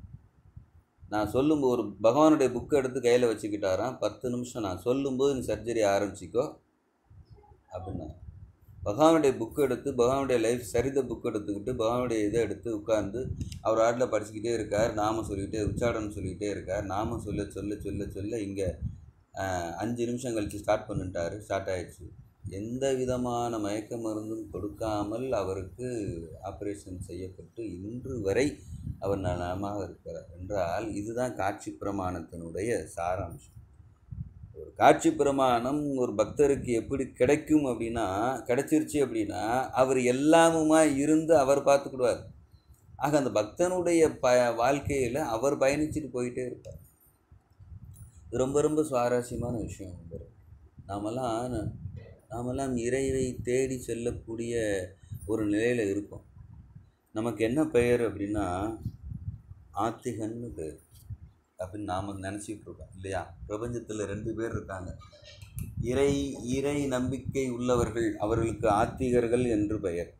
நான் சொல்லும்போது ஒரு பகவானுடைய புக்கை எடுத்து கையில் வச்சுக்கிட்டாராம் பத்து நிமிஷம் நான் சொல்லும்போது நீ சர்ஜரி ஆரம்பிச்சிக்கோ அப்படின்னா பகவானுடைய புக்கு எடுத்து பகவானுடைய லைஃப் சரித புக் எடுத்துக்கிட்டு பகவானுடைய இதை எடுத்து உட்கார்ந்து அவர் ஆட்டில் படிச்சுக்கிட்டே இருக்கார் நாம சொல்லிக்கிட்டே உச்சாடனம் சொல்லிக்கிட்டே இருக்கார் நாம சொல்ல சொல்ல சொல்ல சொல்ல இங்கே அஞ்சு நிமிஷம் கழித்து ஸ்டார்ட் பண்ணிட்டாரு ஸ்டார்ட் ஆயிடுச்சு எந்த விதமான மயக்க மருந்தும் கொடுக்காமல் அவருக்கு ஆப்ரேஷன் செய்யப்பட்டு இன்று வரை அவர் நலமாக இருக்கிறார் என்றால் இதுதான் காட்சி பிரமாணத்தினுடைய சாராம்சம் ஒரு காட்சி பிரமாணம் ஒரு பக்தருக்கு எப்படி கிடைக்கும் அப்படின்னா கிடைச்சிருச்சு அப்படின்னா அவர் எல்லாமுமா இருந்து அவர் பார்த்துக்கிடுவார் ஆக அந்த பக்தனுடைய ப வாழ்க்கையில் அவர் பயணிச்சுட்டு போயிட்டே இருப்பார் இது ரொம்ப ரொம்ப சுவாரஸ்யமான விஷயம் நண்பர் நாமெல்லாம் நாமெல்லாம் இறைவை தேடி செல்லக்கூடிய ஒரு நிலையில் இருக்கோம் நமக்கு என்ன பெயர் அப்படின்னா ஆத்திகன்னு பேர் அப்படின்னு நாம் நினச்சிட்டு இருக்கோம் இல்லையா பிரபஞ்சத்தில் ரெண்டு பேர் இருக்காங்க இறை இறை நம்பிக்கை உள்ளவர்கள் அவர்களுக்கு ஆத்திகர்கள் என்று பெயர்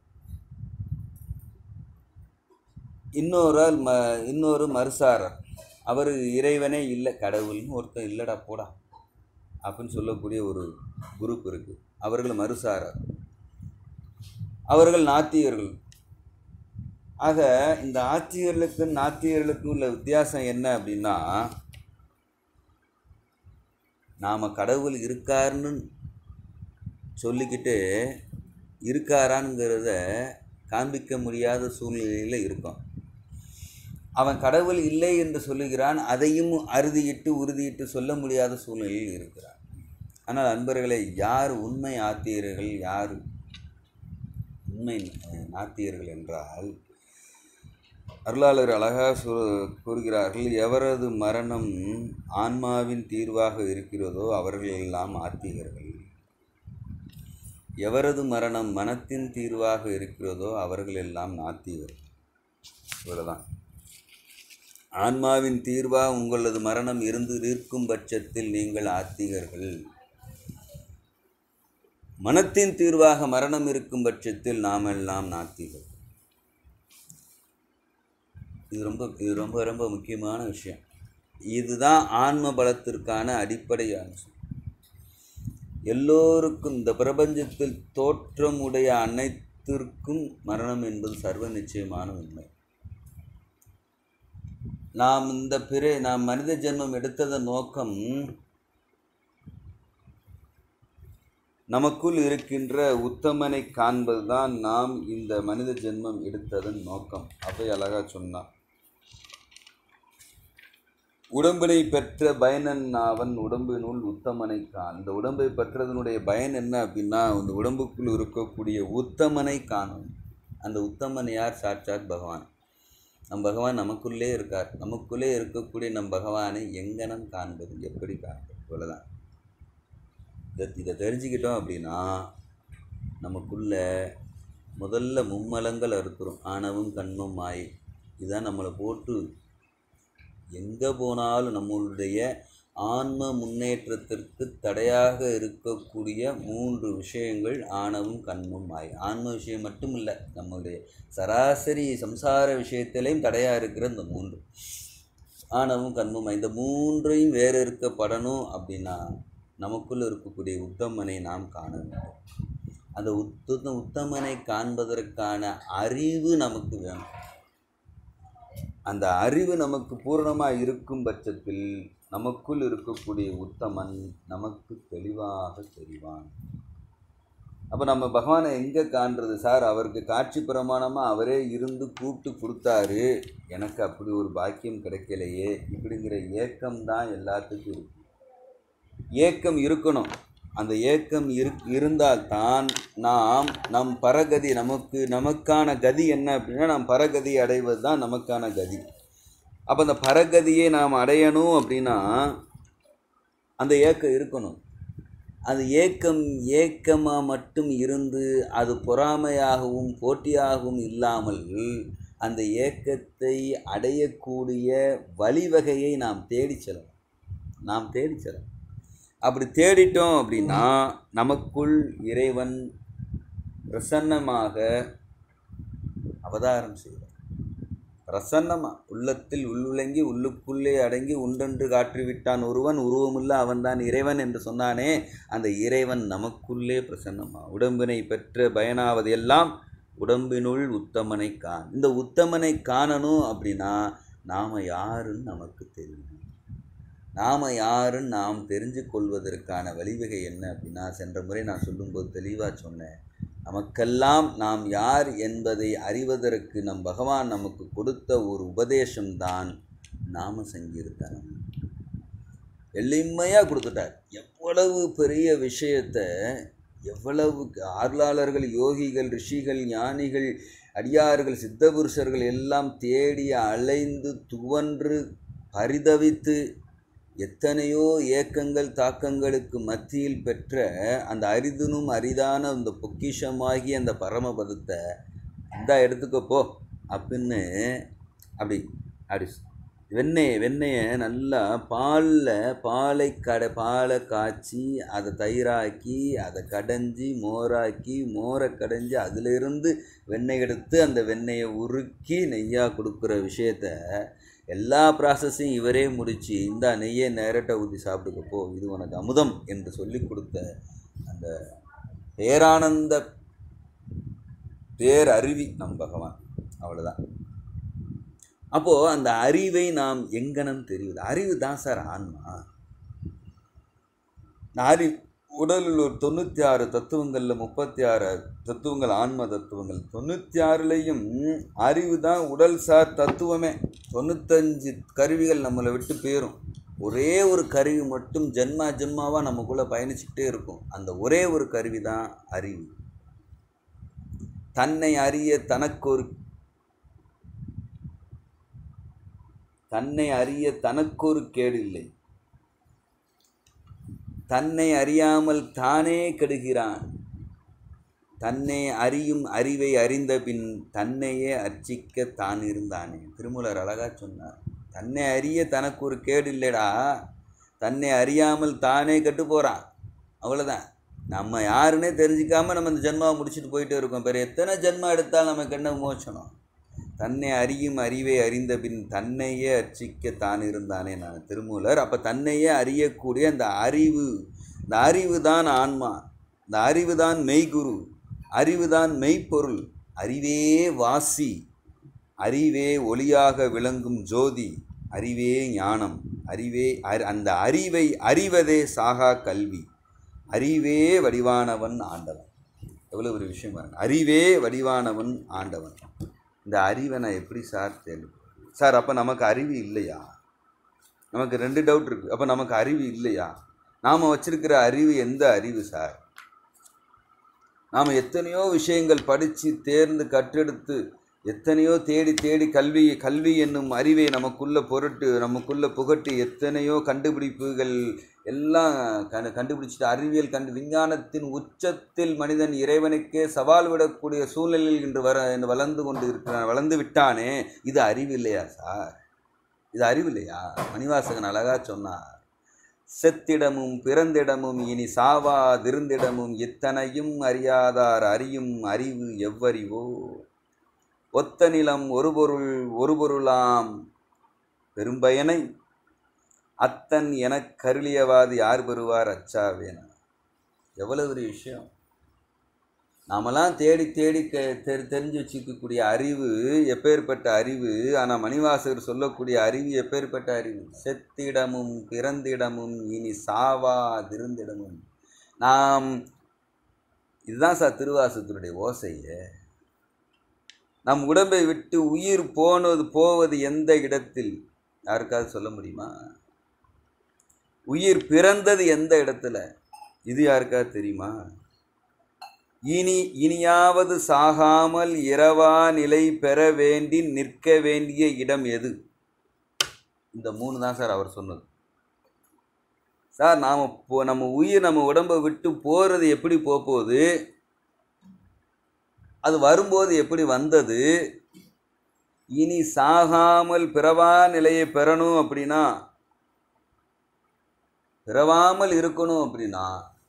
இன்னொரு ஆள் ம இன்னொரு மறுசாரர் அவர் இறைவனே இல்லை கடவுள்னு ஒருத்தன் இல்லைடா போடா அப்படின்னு சொல்லக்கூடிய ஒரு குரூப் இருக்குது அவர்கள் மறுசாரர் அவர்கள் நாத்திகர்கள் ஆக இந்த ஆத்திகர்களுக்கும் நாத்திகர்களுக்கும் உள்ள வித்தியாசம் என்ன அப்படின்னா நாம் கடவுள் இருக்காருன்னு சொல்லிக்கிட்டு இருக்காராங்கிறத காண்பிக்க முடியாத சூழ்நிலையில் இருக்கோம் அவன் கடவுள் இல்லை என்று சொல்லுகிறான் அதையும் அறுதியிட்டு உறுதியிட்டு சொல்ல முடியாத சூழ்நிலையில் இருக்கிறான் ஆனால் அன்பர்களே யார் உண்மை ஆத்தியர்கள் யார் உண்மை நாத்தியர்கள் என்றால் அருளாளர் அழகாக சொ கூறுகிறார்கள் எவரது மரணம் ஆன்மாவின் தீர்வாக இருக்கிறதோ அவர்கள் எல்லாம் ஆத்திகர்கள் எவரது மரணம் மனத்தின் தீர்வாக இருக்கிறதோ அவர்கள் எல்லாம் நாத்திகர்கள் இவ்வளவுதான் ஆன்மாவின் தீர்வா உங்களது மரணம் இருந்து இருக்கும் பட்சத்தில் நீங்கள் ஆத்திகர்கள் மனத்தின் தீர்வாக மரணம் இருக்கும் பட்சத்தில் நாம் எல்லாம் நாத்திகர்கள் இது ரொம்ப இது ரொம்ப ரொம்ப முக்கியமான விஷயம் இதுதான் ஆன்ம பலத்திற்கான அடிப்படை அம்சம் எல்லோருக்கும் இந்த பிரபஞ்சத்தில் தோற்றமுடைய அனைத்திற்கும் மரணம் என்பது சர்வ நிச்சயமான உண்மை நாம் இந்த பிற நாம் மனித ஜென்மம் எடுத்ததன் நோக்கம் நமக்குள் இருக்கின்ற உத்தமனை காண்பதுதான் நாம் இந்த மனித ஜென்மம் எடுத்ததன் நோக்கம் அவை அழகா சொன்னான் உடம்பினை பெற்ற பயனன் அவன் உடம்பினுள் உத்தமனை காண் இந்த உடம்பை பெற்றதனுடைய பயன் என்ன அப்படின்னா இந்த உடம்புக்குள் இருக்கக்கூடிய உத்தமனை காணும் அந்த உத்தமன் யார் சாட்சாத் பகவான் நம் பகவான் நமக்குள்ளே இருக்கார் நமக்குள்ளே இருக்கக்கூடிய நம் பகவானை எங்கனம் காண்பது எப்படி காண்பது இவ்வளோதான் இதை இதை தெரிஞ்சுக்கிட்டோம் அப்படின்னா நமக்குள்ள முதல்ல மும்மலங்கள் அறுத்துரும் ஆணவம் கண்மம் மாயை இதான் நம்மளை போட்டு எங்கே போனாலும் நம்மளுடைய ஆன்ம முன்னேற்றத்திற்கு தடையாக இருக்கக்கூடிய மூன்று விஷயங்கள் ஆணவம் கண்மம் மாயை ஆன்ம விஷயம் மட்டும் இல்லை நம்மளுடைய சராசரி சம்சார விஷயத்திலையும் தடையாக இருக்கிற இந்த மூன்று ஆணவம் கண்மம் மாயை இந்த மூன்றையும் வேறு இருக்கப்படணும் அப்படின்னா நமக்குள்ள இருக்கக்கூடிய உத்தமனை நாம் காண வேண்டும் அந்த உத்த உத்தமனை காண்பதற்கான அறிவு நமக்கு வேணும் அந்த அறிவு நமக்கு பூரணமாக இருக்கும் பட்சத்தில் நமக்குள் இருக்கக்கூடிய உத்தமன் நமக்கு தெளிவாக தெரிவான் அப்போ நம்ம பகவானை எங்கே காண்றது சார் அவருக்கு காட்சி பிரமாணமாக அவரே இருந்து கூப்பிட்டு கொடுத்தாரு எனக்கு அப்படி ஒரு பாக்கியம் கிடைக்கலையே இப்படிங்கிற ஏக்கம் தான் எல்லாத்துக்கும் இருக்கு ஏக்கம் இருக்கணும் அந்த ஏக்கம் இரு இருந்தால்தான் நாம் நம் பரகதி நமக்கு நமக்கான கதி என்ன அப்படின்னா நாம் பரகதி அடைவது தான் நமக்கான கதி அப்போ அந்த பரகதியை நாம் அடையணும் அப்படின்னா அந்த ஏக்கம் இருக்கணும் அது ஏக்கம் ஏக்கமாக மட்டும் இருந்து அது பொறாமையாகவும் போட்டியாகவும் இல்லாமல் அந்த ஏக்கத்தை அடையக்கூடிய வழிவகையை நாம் தேடி செல்லணும் நாம் தேடி செல்லணும் அப்படி தேடிட்டோம் அப்படின்னா நமக்குள் இறைவன் பிரசன்னமாக அவதாரம் செய்வார் பிரசன்னமா உள்ளத்தில் உள்ளுலங்கி உள்ளுக்குள்ளே அடங்கி உண்டென்று காற்றிவிட்டான் ஒருவன் உருவமுள்ள அவன்தான் இறைவன் என்று சொன்னானே அந்த இறைவன் நமக்குள்ளே பிரசன்னமா உடம்பினை பெற்ற பயனாவது எல்லாம் உடம்பினுள் உத்தமனை காண் இந்த உத்தமனை காணணும் அப்படின்னா நாம் யாருன்னு நமக்கு தெரியும் நாம் யாருன்னு நாம் தெரிஞ்சு கொள்வதற்கான வழிவகை என்ன அப்படின்னா சென்ற முறை நான் சொல்லும்போது தெளிவாக சொன்னேன் நமக்கெல்லாம் நாம் யார் என்பதை அறிவதற்கு நம் பகவான் நமக்கு கொடுத்த ஒரு உபதேசம்தான் நாம சங்கீர்த்தனம் எளிமையாக கொடுத்துட்டார் எவ்வளவு பெரிய விஷயத்தை எவ்வளவு ஆர்வலாளர்கள் யோகிகள் ரிஷிகள் ஞானிகள் அடியார்கள் சித்தபுருஷர்கள் எல்லாம் தேடி அலைந்து துவன்று பரிதவித்து எத்தனையோ ஏக்கங்கள் தாக்கங்களுக்கு மத்தியில் பெற்ற அந்த அரிதினும் அரிதான அந்த பொக்கிஷமாகி அந்த பரமபதத்தை இந்தா எடுத்துக்கோ போ அப்படின்னு அப்படி அப்படி வெண்ணெயை வெண்ணெயை நல்லா பாலில் பாலை கடை பாலை காய்ச்சி அதை தயிராக்கி அதை கடைஞ்சி மோராக்கி மோரை கடைஞ்சி அதிலிருந்து வெண்ணெய் எடுத்து அந்த வெண்ணெயை உருக்கி நெய்யாக கொடுக்குற விஷயத்த எல்லா ப்ராசஸையும் இவரே முடித்து இந்த நெய்யை நேரட்டை ஊற்றி சாப்பிட்டுக்க போ இது உனக்கு அமுதம் என்று சொல்லி கொடுத்த அந்த பேரானந்த பேரருவி நம் பகவான் அவ்வளோதான் அப்போது அந்த அறிவை நாம் எங்கனம் தெரியுது அறிவு தான் சார் ஆன்மா இந்த அறிவு உடலில் ஒரு தொண்ணூற்றி ஆறு தத்துவங்களில் முப்பத்தி ஆறு தத்துவங்கள் ஆன்ம தத்துவங்கள் தொண்ணூற்றி ஆறுலேயும் அறிவு தான் உடல் சார் தத்துவமே தொண்ணூத்தஞ்சு கருவிகள் நம்மளை விட்டு போயிடும் ஒரே ஒரு கருவி மட்டும் ஜென்மா ஜென்மாவாக நமக்குள்ளே பயணிச்சுக்கிட்டே இருக்கும் அந்த ஒரே ஒரு கருவி தான் அறிவு தன்னை அறிய தனக்கொரு தன்னை அறிய தனக்கொரு கேடு இல்லை தன்னை அறியாமல் தானே கெடுகிறான் தன்னை அறியும் அறிவை அறிந்த பின் தன்னையே அர்ச்சிக்க தான் இருந்தானே திருமூலர் அழகா சொன்னார் தன்னை அறிய தனக்கு ஒரு கேடு இல்லைடா தன்னை அறியாமல் தானே கெட்டு போகிறான் அவ்வளோதான் நம்ம யாருன்னே தெரிஞ்சிக்காம நம்ம இந்த ஜென்மாவை முடிச்சுட்டு போயிட்டே இருக்கோம் வேறு எத்தனை ஜென்மா எடுத்தால் நமக்கு என்ன மோச்சனம் தன்னை அறியும் அறிவை அறிந்த பின் தன்னையே அர்ச்சிக்க தான் இருந்தானே நான் திருமூலர் அப்போ தன்னையே அறியக்கூடிய அந்த அறிவு இந்த அறிவு தான் ஆன்மா இந்த அறிவு தான் மெய்குரு அறிவு தான் மெய்ப்பொருள் அறிவே வாசி அறிவே ஒளியாக விளங்கும் ஜோதி அறிவே ஞானம் அறிவே அறி அந்த அறிவை அறிவதே சாகா கல்வி அறிவே வடிவானவன் ஆண்டவன் எவ்வளோ ஒரு விஷயம் பாருங்க அறிவே வடிவானவன் ஆண்டவன் இந்த அறிவை நான் எப்படி சார் தெரியும் சார் அப்போ நமக்கு அறிவு இல்லையா நமக்கு ரெண்டு டவுட் இருக்குது அப்போ நமக்கு அறிவு இல்லையா நாம் வச்சிருக்கிற அறிவு எந்த அறிவு சார் நாம் எத்தனையோ விஷயங்கள் படித்து தேர்ந்து கற்றெடுத்து எத்தனையோ தேடி தேடி கல்வி கல்வி என்னும் அறிவை நமக்குள்ள பொருட்டு நமக்குள்ள புகட்டி எத்தனையோ கண்டுபிடிப்புகள் எல்லாம் கண்டு கண்டுபிடிச்சிட்டு அறிவியல் கண்டு விஞ்ஞானத்தின் உச்சத்தில் மனிதன் இறைவனுக்கே சவால் விடக்கூடிய சூழ்நிலையில் இன்று வர இன்று வளர்ந்து கொண்டு இருக்கிறான் வளர்ந்து விட்டானே இது அறிவு இல்லையா சார் இது அறிவு இல்லையா மணிவாசகன் அழகா சொன்னார் செத்திடமும் பிறந்திடமும் இனி சாவாதிருந்திடமும் இத்தனையும் அறியாதார் அறியும் அறிவு எவ்வறிவோ ஒத்த நிலம் ஒரு பொருள் ஒரு பொருளாம் பெரும்பயனை அத்தன் எனக் கருளியவாது யார் பெறுவார் அச்சாவேன எவ்வளவு ஒரு விஷயம் நாமெல்லாம் தேடி தேடி கே தெரி தெரிஞ்சு வச்சுக்கக்கூடிய அறிவு எப்பேற்பட்ட அறிவு ஆனால் மணிவாசகர் சொல்லக்கூடிய அறிவு எப்பேற்பட்ட அறிவு செத்திடமும் பிறந்திடமும் இனி சாவா திருந்திடமும் நாம் இதுதான் சார் திருவாசகத்தினுடைய ஓசையே நம் உடம்பை விட்டு உயிர் போனது போவது எந்த இடத்தில் யாருக்காவது சொல்ல முடியுமா உயிர் பிறந்தது எந்த இடத்துல இது யாருக்காவது தெரியுமா இனி இனியாவது சாகாமல் இரவா நிலை பெற வேண்டி நிற்க வேண்டிய இடம் எது இந்த மூணு தான் சார் அவர் சொன்னது சார் நாம் போ நம்ம உயிர் நம்ம உடம்பை விட்டு போகிறது எப்படி போக போகுது அது வரும்போது எப்படி வந்தது இனி சாகாமல் பிறவா நிலையை பெறணும் அப்படின்னா பிறவாமல் இருக்கணும் அப்படின்னா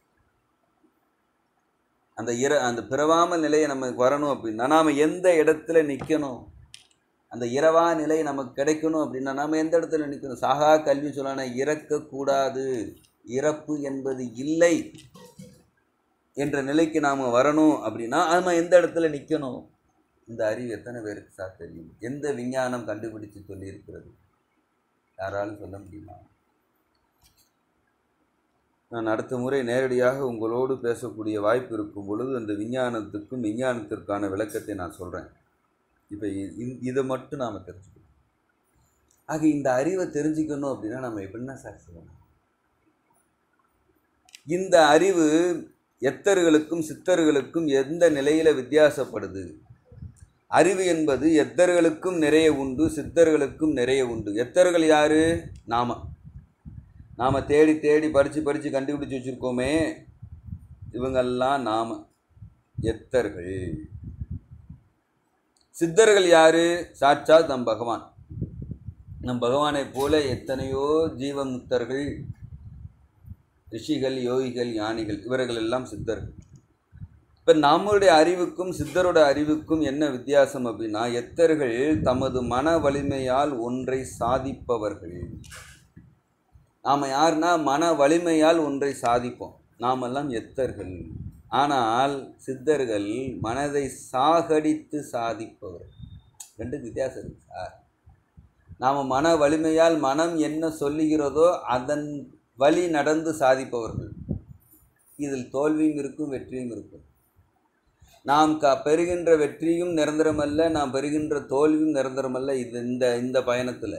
அந்த இர அந்த பிறவாமல் நிலையை நமக்கு வரணும் அப்படின்னா நாம் எந்த இடத்துல நிற்கணும் அந்த இரவா நிலை நமக்கு கிடைக்கணும் அப்படின்னா நாம் எந்த இடத்துல நிற்கணும் சாகா கல்வி சொல்லான இறக்கக்கூடாது இறப்பு என்பது இல்லை என்ற நிலைக்கு நாம் வரணும் அப்படின்னா நம்ம எந்த இடத்துல நிற்கணும் இந்த அறிவு எத்தனை பேருக்கு சார் தெரியும் எந்த விஞ்ஞானம் கண்டுபிடிச்சு சொல்லியிருக்கிறது யாராலும் சொல்ல முடியுமா நான் அடுத்த முறை நேரடியாக உங்களோடு பேசக்கூடிய வாய்ப்பு இருக்கும் பொழுது அந்த விஞ்ஞானத்துக்கும் விஞ்ஞானத்திற்கான விளக்கத்தை நான் சொல்கிறேன் இப்போ இதை மட்டும் நாம் தெரிஞ்சுக்கணும் ஆக இந்த அறிவை தெரிஞ்சுக்கணும் அப்படின்னா நம்ம எப்படின்னா சார் செய்யணும் இந்த அறிவு எத்தர்களுக்கும் சித்தர்களுக்கும் எந்த நிலையில் வித்தியாசப்படுது அறிவு என்பது எத்தர்களுக்கும் நிறைய உண்டு சித்தர்களுக்கும் நிறைய உண்டு எத்தர்கள் யாரு நாம நாம் தேடி தேடி படித்து படித்து கண்டுபிடிச்சி வச்சுருக்கோமே இவங்கெல்லாம் நாம எத்தர்கள் சித்தர்கள் யாரு சாட்சாத் நம் பகவான் நம் பகவானைப் போல எத்தனையோ ஜீவமுக்தர்கள் ரிஷிகள் யோகிகள் ஞானிகள் இவர்கள் எல்லாம் சித்தர்கள் இப்போ நம்மளுடைய அறிவுக்கும் சித்தரோட அறிவுக்கும் என்ன வித்தியாசம் அப்படின்னா எத்தர்கள் தமது மன வலிமையால் ஒன்றை சாதிப்பவர்கள் நாம் யாருன்னா மன வலிமையால் ஒன்றை சாதிப்போம் நாமெல்லாம் எத்தர்கள் ஆனால் சித்தர்கள் மனதை சாகடித்து சாதிப்பவர்கள் ரெண்டுக்கு வித்தியாசம் இருக்கு சார் நாம் மன வலிமையால் மனம் என்ன சொல்லுகிறதோ அதன் வழி நடந்து சாதிப்பவர்கள் இதில் தோல்வியும் இருக்கும் வெற்றியும் இருக்கும் நாம் க பெறுகின்ற வெற்றியும் நிரந்தரமல்ல நாம் பெறுகின்ற தோல்வியும் நிரந்தரமல்ல இது இந்த இந்த பயணத்தில்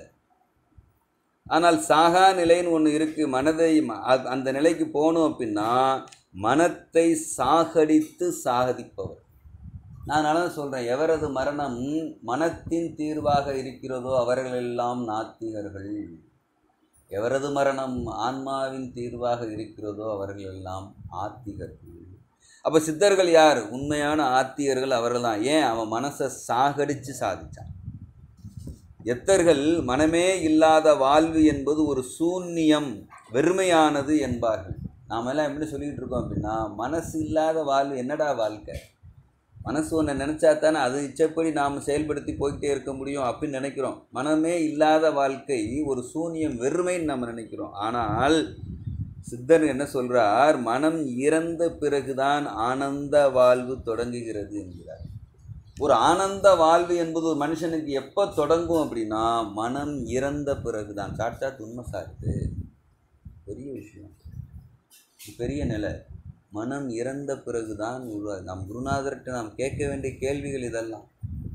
ஆனால் சாகா நிலைன்னு ஒன்று இருக்குது மனதை ம- அ- அந்த நிலைக்கு போகணும் அப்படின்னா மனத்தை சாகடித்து சாகதிப்பவர் நான் அதான் சொல்கிறேன் எவரது மரணம் மனத்தின் தீர்வாக இருக்கிறதோ அவர்களெல்லாம் நாத்திகர்கள் எவரது மரணம் ஆன்மாவின் தீர்வாக இருக்கிறதோ அவர்கள் எல்லாம் ஆத்திகர்கள் அப்போ சித்தர்கள் யார் உண்மையான ஆத்திகர்கள் அவர்கள் தான் ஏன் அவன் மனசை சாகடித்து சாதிச்சான் எத்தர்கள் மனமே இல்லாத வாழ்வு என்பது ஒரு சூன்யம் வெறுமையானது என்பார்கள் நாம எல்லாம் எப்படி சொல்லிக்கிட்டு இருக்கோம் அப்படின்னா மனசு இல்லாத வாழ்வு என்னடா வாழ்க்கை மனசு ஒன்று நினச்சா தானே அது இச்சப்படி நாம் செயல்படுத்தி போய்கிட்டே இருக்க முடியும் அப்படின்னு நினைக்கிறோம் மனமே இல்லாத வாழ்க்கை ஒரு சூன்யம் வெறுமைன்னு நம்ம நினைக்கிறோம் ஆனால் சித்தர் என்ன சொல்றார் மனம் இறந்த பிறகுதான் ஆனந்த வாழ்வு தொடங்குகிறது என்கிறார் ஒரு ஆனந்த வாழ்வு என்பது ஒரு மனுஷனுக்கு எப்போ தொடங்கும் அப்படின்னா மனம் இறந்த பிறகுதான் சாட்சாத் உண்மை சார் இது பெரிய விஷயம் இது பெரிய நிலை மனம் இறந்த பிறகுதான் உருவாது நம் குருநாதர்கிட்ட நாம் கேட்க வேண்டிய கேள்விகள் இதெல்லாம்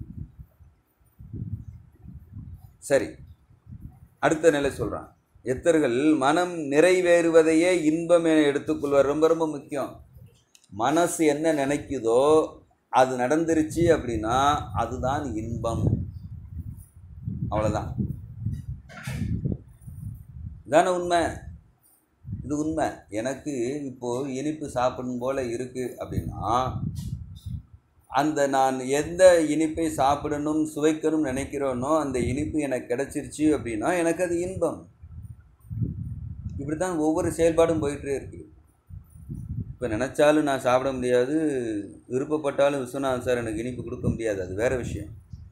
சரி அடுத்த நிலை சொல்றான் எத்தர்கள் மனம் நிறைவேறுவதையே இன்பம் என எடுத்துக்கொள்வார் ரொம்ப ரொம்ப முக்கியம் மனசு என்ன நினைக்குதோ அது நடந்துருச்சு அப்படின்னா அதுதான் இன்பம் அவ்வளோதான் இதான உண்மை இது உண்மை எனக்கு இப்போது இனிப்பு சாப்பிடணும் போல் இருக்குது அப்படின்னா அந்த நான் எந்த இனிப்பை சாப்பிடணும் சுவைக்கணும் நினைக்கிறேனோ அந்த இனிப்பு எனக்கு கிடைச்சிருச்சு அப்படின்னா எனக்கு அது இன்பம் இப்படி தான் ஒவ்வொரு செயல்பாடும் போயிட்டே இருக்கு இப்போ நினச்சாலும் நான் சாப்பிட முடியாது விருப்பப்பட்டாலும் விஸ்வநாதன் சார் எனக்கு இனிப்பு கொடுக்க முடியாது அது வேற விஷயம்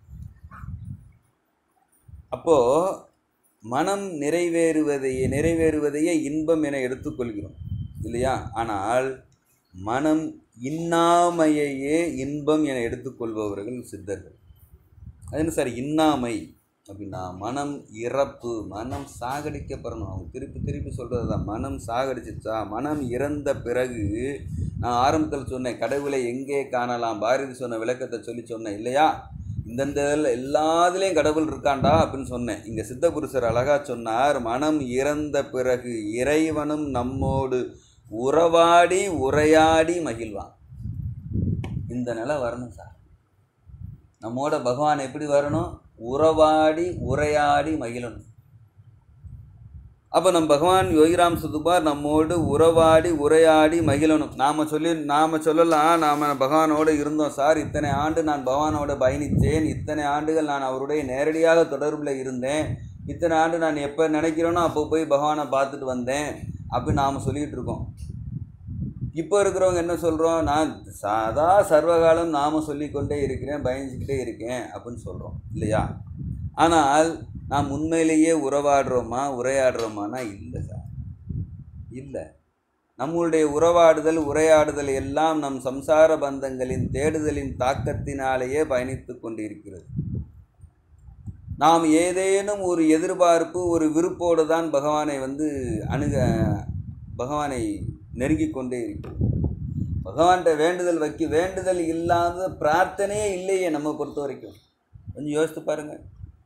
அப்போது மனம் நிறைவேறுவதையே நிறைவேறுவதையே இன்பம் என எடுத்துக்கொள்கிறோம் இல்லையா ஆனால் மனம் இன்னாமையையே இன்பம் என எடுத்துக்கொள்பவர்கள் சித்தர்கள் அது என்ன சார் இன்னாமை அப்படின்னா மனம் இறப்பு மனம் சாகடிக்கப்படணும் அவங்க திருப்பி திருப்பி சொல்கிறது தான் மனம் சாகடிச்சிச்சா மனம் இறந்த பிறகு நான் ஆரம்பத்தில் சொன்னேன் கடவுளை எங்கே காணலாம் பாரதி சொன்ன விளக்கத்தை சொல்லி சொன்னேன் இல்லையா இந்தந்த இதில் எல்லாத்துலேயும் கடவுள் இருக்காண்டா அப்படின்னு சொன்னேன் இங்கே சித்தபுருஷர் அழகா சொன்னார் மனம் இறந்த பிறகு இறைவனும் நம்மோடு உறவாடி உரையாடி மகிழ்வான் இந்த நிலை வரணும் சார் நம்மோட பகவான் எப்படி வரணும் உறவாடி உரையாடி மகிழணும் அப்போ நம் பகவான் யோகிராம் சுதுபார் நம்மோடு உறவாடி உரையாடி மகிழணும் நாம் சொல்லி நாம் சொல்லலாம் நாம் பகவானோடு இருந்தோம் சார் இத்தனை ஆண்டு நான் பகவானோட பயணித்தேன் இத்தனை ஆண்டுகள் நான் அவருடைய நேரடியாக தொடர்பில் இருந்தேன் இத்தனை ஆண்டு நான் எப்போ நினைக்கிறேனோ அப்போ போய் பகவானை பார்த்துட்டு வந்தேன் அப்படின்னு நாம் சொல்லிகிட்டு இருக்கோம் இப்போ இருக்கிறவங்க என்ன சொல்கிறோம் நான் சாதா சர்வகாலம் நாம சொல்லிக்கொண்டே இருக்கிறேன் பயந்துக்கிட்டே இருக்கேன் அப்படின்னு சொல்கிறோம் இல்லையா ஆனால் நாம் உண்மையிலேயே உறவாடுறோமா உரையாடுறோமானா இல்லை சார் இல்லை நம்மளுடைய உறவாடுதல் உரையாடுதல் எல்லாம் நம் சம்சார பந்தங்களின் தேடுதலின் தாக்கத்தினாலேயே பயணித்து கொண்டிருக்கிறது நாம் ஏதேனும் ஒரு எதிர்பார்ப்பு ஒரு விருப்போடு தான் பகவானை வந்து அணுக பகவானை நெருங்கிக் கொண்டே இருக்கிறோம் பகவான்கிட்ட வேண்டுதல் வைக்க வேண்டுதல் இல்லாத பிரார்த்தனையே இல்லையே நம்ம பொறுத்த வரைக்கும் கொஞ்சம் யோசித்து பாருங்கள்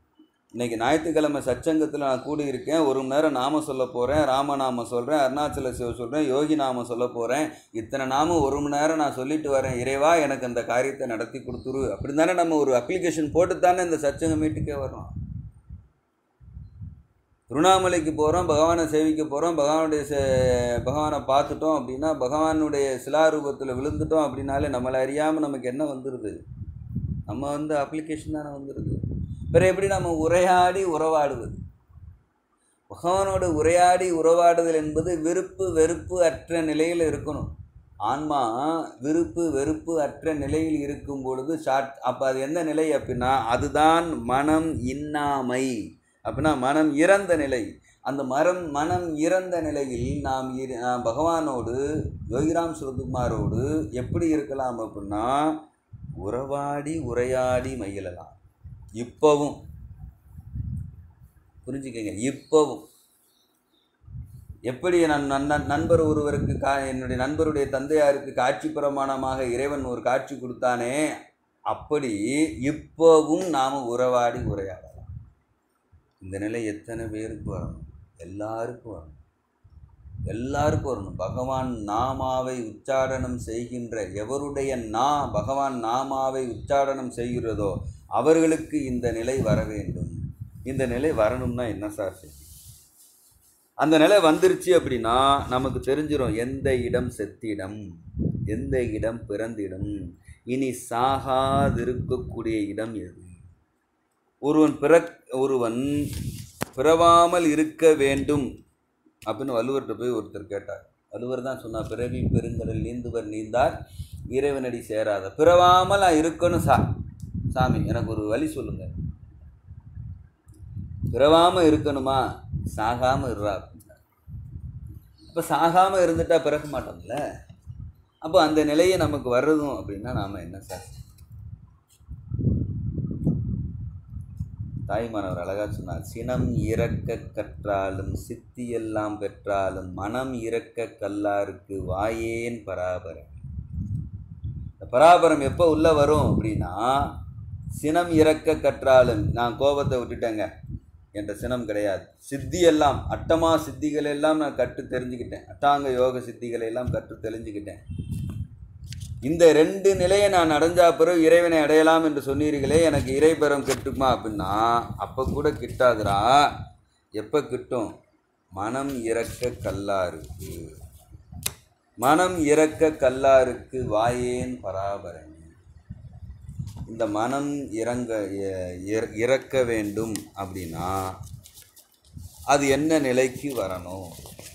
இன்னைக்கு ஞாயிற்றுக்கிழமை சச்சங்கத்தில் நான் கூடியிருக்கேன் ஒரு மணி நேரம் நாம சொல்ல போகிறேன் ராமநாமம் சொல்கிறேன் அருணாச்சல சிவ சொல்கிறேன் யோகி நாமம் சொல்ல போகிறேன் இத்தனை நாமம் ஒரு மணி நேரம் நான் சொல்லிட்டு வரேன் இறைவா எனக்கு அந்த காரியத்தை நடத்தி கொடுத்துரு அப்படி தானே நம்ம ஒரு அப்ளிகேஷன் போட்டு தானே இந்த சச்சங்க மீட்டுக்கே வர்றோம் திருவண்ணாமலைக்கு போகிறோம் பகவானை சேவிக்க போகிறோம் பகவானுடைய சே பகவானை பார்த்துட்டோம் அப்படின்னா பகவானுடைய சிலாரூபத்தில் விழுந்துட்டோம் அப்படின்னாலே நம்மளை அறியாமல் நமக்கு என்ன வந்துடுது நம்ம வந்து அப்ளிகேஷன் தானே வந்துடுது பிறகு எப்படி நம்ம உரையாடி உறவாடுவது பகவானோடு உரையாடி உறவாடுதல் என்பது விருப்பு வெறுப்பு அற்ற நிலையில் இருக்கணும் ஆன்மா விருப்பு வெறுப்பு அற்ற நிலையில் இருக்கும் பொழுது ஷார்ட் அப்போ அது எந்த நிலை அப்படின்னா அதுதான் மனம் இன்னாமை அப்படின்னா மனம் இறந்த நிலை அந்த மரம் மனம் இறந்த நிலையில் நாம் இரு நாம் பகவானோடு யோகிராம் சிவகுமாரோடு எப்படி இருக்கலாம் அப்படின்னா உறவாடி உரையாடி மகிழலாம் இப்போவும் புரிஞ்சுக்கங்க இப்போவும் எப்படி நான் நன் நண்பர் ஒருவருக்கு கா என்னுடைய நண்பருடைய தந்தையாருக்கு காட்சி பிரமாணமாக இறைவன் ஒரு காட்சி கொடுத்தானே அப்படி இப்போவும் நாம் உறவாடி உரையாடலாம் இந்த நிலை எத்தனை பேருக்கு வரணும் எல்லாருக்கும் வரணும் எல்லாருக்கும் வரணும் பகவான் நாமாவை உச்சாடனம் செய்கின்ற எவருடைய நா பகவான் நாமாவை உச்சாடனம் செய்கிறதோ அவர்களுக்கு இந்த நிலை வர வேண்டும் இந்த நிலை வரணும்னா என்ன சார் செய்யும் அந்த நிலை வந்துருச்சு அப்படின்னா நமக்கு தெரிஞ்சிடும் எந்த இடம் செத்திடம் எந்த இடம் பிறந்திடம் இனி சாகாதிருக்கக்கூடிய இடம் எது ஒருவன் பிற ஒருவன் பிறவாமல் இருக்க வேண்டும் அப்படின்னு வள்ளுவர்கிட்ட போய் ஒருத்தர் கேட்டார் வள்ளுவர் தான் சொன்னார் பிறவி பெருங்கடல் நீந்துவர் நீந்தார் இறைவனடி சேராத பிறவாமல் நான் இருக்கணும் சா சாமி எனக்கு ஒரு வழி சொல்லுங்க பிறவாமல் இருக்கணுமா சாகாமல் இருறா அப்படின்னார் இப்போ சாகாமல் இருந்துட்டா பிறக்க மாட்டோம்ல அப்போ அந்த நிலையை நமக்கு வர்றதும் அப்படின்னா நாம் என்ன சார் தாய்மானவர் அழகா சொன்னார் சினம் இறக்க கற்றாலும் சித்தியெல்லாம் பெற்றாலும் மனம் இறக்க கல்லாருக்கு வாயேன் பராபரம் இந்த பராபரம் எப்போ உள்ளே வரும் அப்படின்னா சினம் இறக்க கற்றாலும் நான் கோபத்தை விட்டுட்டேங்க என்ற சினம் கிடையாது சித்தி எல்லாம் அட்டமா சித்திகளை எல்லாம் நான் கற்று தெரிஞ்சுக்கிட்டேன் அட்டாங்க யோக சித்திகளை எல்லாம் கற்று தெரிஞ்சுக்கிட்டேன் இந்த ரெண்டு நிலையை நான் அடைஞ்சா பிறகு இறைவனை அடையலாம் என்று சொன்னீர்களே எனக்கு இறைபெறம் கிட்டுமா அப்படின்னா அப்போ கூட கிட்டாதுடா எப்போ கிட்டும் மனம் இறக்க கல்லாருக்கு மனம் இறக்க கல்லாருக்கு வாயேன் பராபரணி இந்த மனம் இறங்க இ- இற- இறக்க வேண்டும் அப்படின்னா அது என்ன நிலைக்கு வரணும்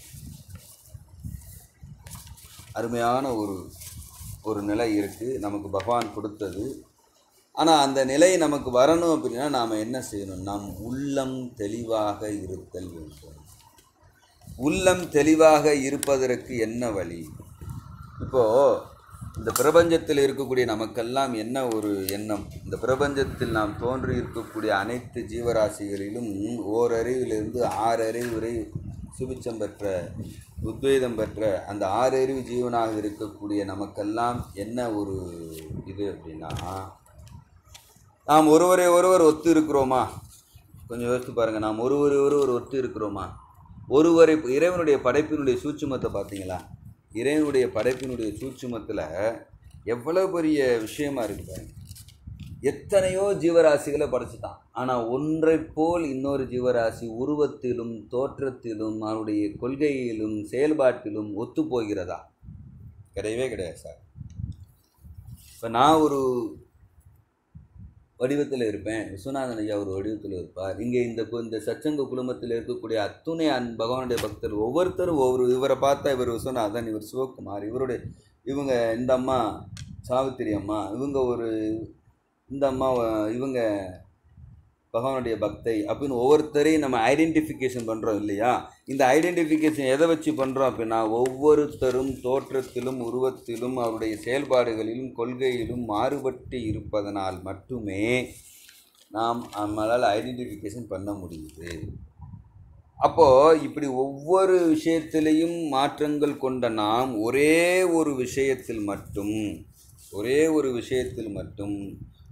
அருமையான ஒரு ஒரு நிலை இருக்குது நமக்கு பகவான் கொடுத்தது ஆனால் அந்த நிலை நமக்கு வரணும் அப்படின்னா நாம் என்ன செய்யணும் நம் உள்ளம் தெளிவாக இருத்தல் வேண்டும் உள்ளம் தெளிவாக இருப்பதற்கு என்ன வழி இப்போது இந்த பிரபஞ்சத்தில் இருக்கக்கூடிய நமக்கெல்லாம் என்ன ஒரு எண்ணம் இந்த பிரபஞ்சத்தில் நாம் தோன்றி இருக்கக்கூடிய அனைத்து ஜீவராசிகளிலும் ஓரறிவிலிருந்து ஆறு அறிவு வரை சுபிச்சம் பெற்ற உத்வேதம் பெற்ற அந்த ஆறு அறிவு ஜீவனாக இருக்கக்கூடிய நமக்கெல்லாம் என்ன ஒரு இது அப்படின்னா நாம் ஒருவரை ஒருவர் ஒத்து இருக்கிறோமா கொஞ்சம் யோசித்து பாருங்கள் நாம் ஒருவரை ஒருவர் ஒத்து இருக்கிறோமா ஒருவரை இறைவனுடைய படைப்பினுடைய சூட்சுமத்தை பார்த்தீங்களா இறைவனுடைய படைப்பினுடைய சூட்சுமத்தில் எவ்வளோ பெரிய விஷயமா இருக்கு பாருங்க எத்தனையோ ஜீவராசிகளை படைச்சிட்டான் ஆனால் ஒன்றைப் போல் இன்னொரு ஜீவராசி உருவத்திலும் தோற்றத்திலும் அவருடைய கொள்கையிலும் செயல்பாட்டிலும் ஒத்து போகிறதா கிடையவே கிடையாது சார் இப்போ நான் ஒரு வடிவத்தில் இருப்பேன் விஸ்வநாதன் ஐயா ஒரு வடிவத்தில் இருப்பார் இங்கே இந்த கு- இந்த சச்சங்க குழுமத்தில் இருக்கக்கூடிய அத்துணை அன் பகவானுடைய பக்தர் ஒவ்வொருத்தரும் ஒவ்வொரு இவரை பார்த்தா இவர் விஸ்வநாதன் இவர் சிவகுமார் இவருடைய இவங்க இந்த அம்மா சாவித்திரி அம்மா இவங்க ஒரு இந்த அம்மா அஹ், இவங்க பகவானுடைய பக்தை அப்படின்னு ஒவ்வொருத்தரையும் நம்ம ஐடென்டிஃபிகேஷன் பண்ணுறோம் இல்லையா இந்த ஐடென்டிஃபிகேஷன் எதை வச்சு பண்ணுறோம் அப்படின்னா ஒவ்வொருத்தரும் தோற்றத்திலும் உருவத்திலும் அவருடைய செயல்பாடுகளிலும் கொள்கையிலும் மாறுபட்டு இருப்பதனால் மட்டுமே நாம் நம்மளால் ஐடென்டிஃபிகேஷன் பண்ண முடியுது அப்போது இப்படி ஒவ்வொரு விஷயத்திலையும் மாற்றங்கள் கொண்ட நாம் ஒரே ஒரு விஷயத்தில் மட்டும் ஒரே ஒரு விஷயத்தில் மட்டும்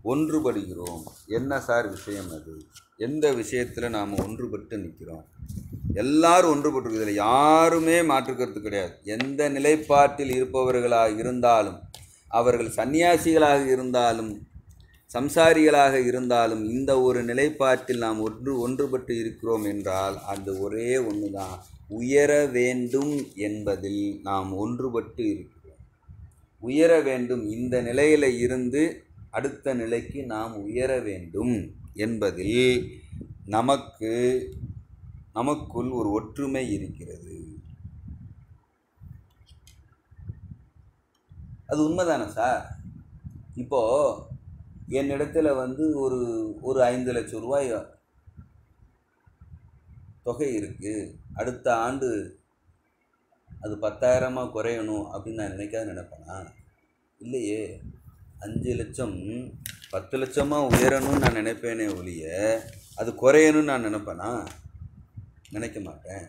ஒன்றுபடுகிறோம் என்ன சார் விஷயம் அது எந்த விஷயத்தில் நாம் ஒன்றுபட்டு நிற்கிறோம் எல்லாரும் ஒன்றுபட்டு இதில் யாருமே மாற்றுக்கருத்து கிடையாது எந்த நிலைப்பாட்டில் இருப்பவர்களாக இருந்தாலும் அவர்கள் சன்னியாசிகளாக இருந்தாலும் சம்சாரிகளாக இருந்தாலும் இந்த ஒரு நிலைப்பாட்டில் நாம் ஒன்று ஒன்றுபட்டு இருக்கிறோம் என்றால் அந்த ஒரே ஒன்று தான் உயர வேண்டும் என்பதில் நாம் ஒன்றுபட்டு இருக்கிறோம் உயர வேண்டும் இந்த நிலையில் இருந்து அடுத்த நிலைக்கு நாம் உயர வேண்டும் என்பதில் நமக்கு நமக்குள் ஒரு ஒற்றுமை இருக்கிறது அது உண்மைதானே சார் இப்போது என்னிடத்துல வந்து ஒரு ஒரு ஐந்து லட்சம் ரூபாய் தொகை இருக்குது அடுத்த ஆண்டு அது பத்தாயிரமாக குறையணும் அப்படின்னு நான் நினைக்காத நினைப்பேனா இல்லையே அஞ்சு லட்சம் பத்து லட்சமாக உயரணும்னு நான் நினைப்பேனே ஒழிய அது குறையணும்னு நான் நினைப்பேனா நினைக்க மாட்டேன்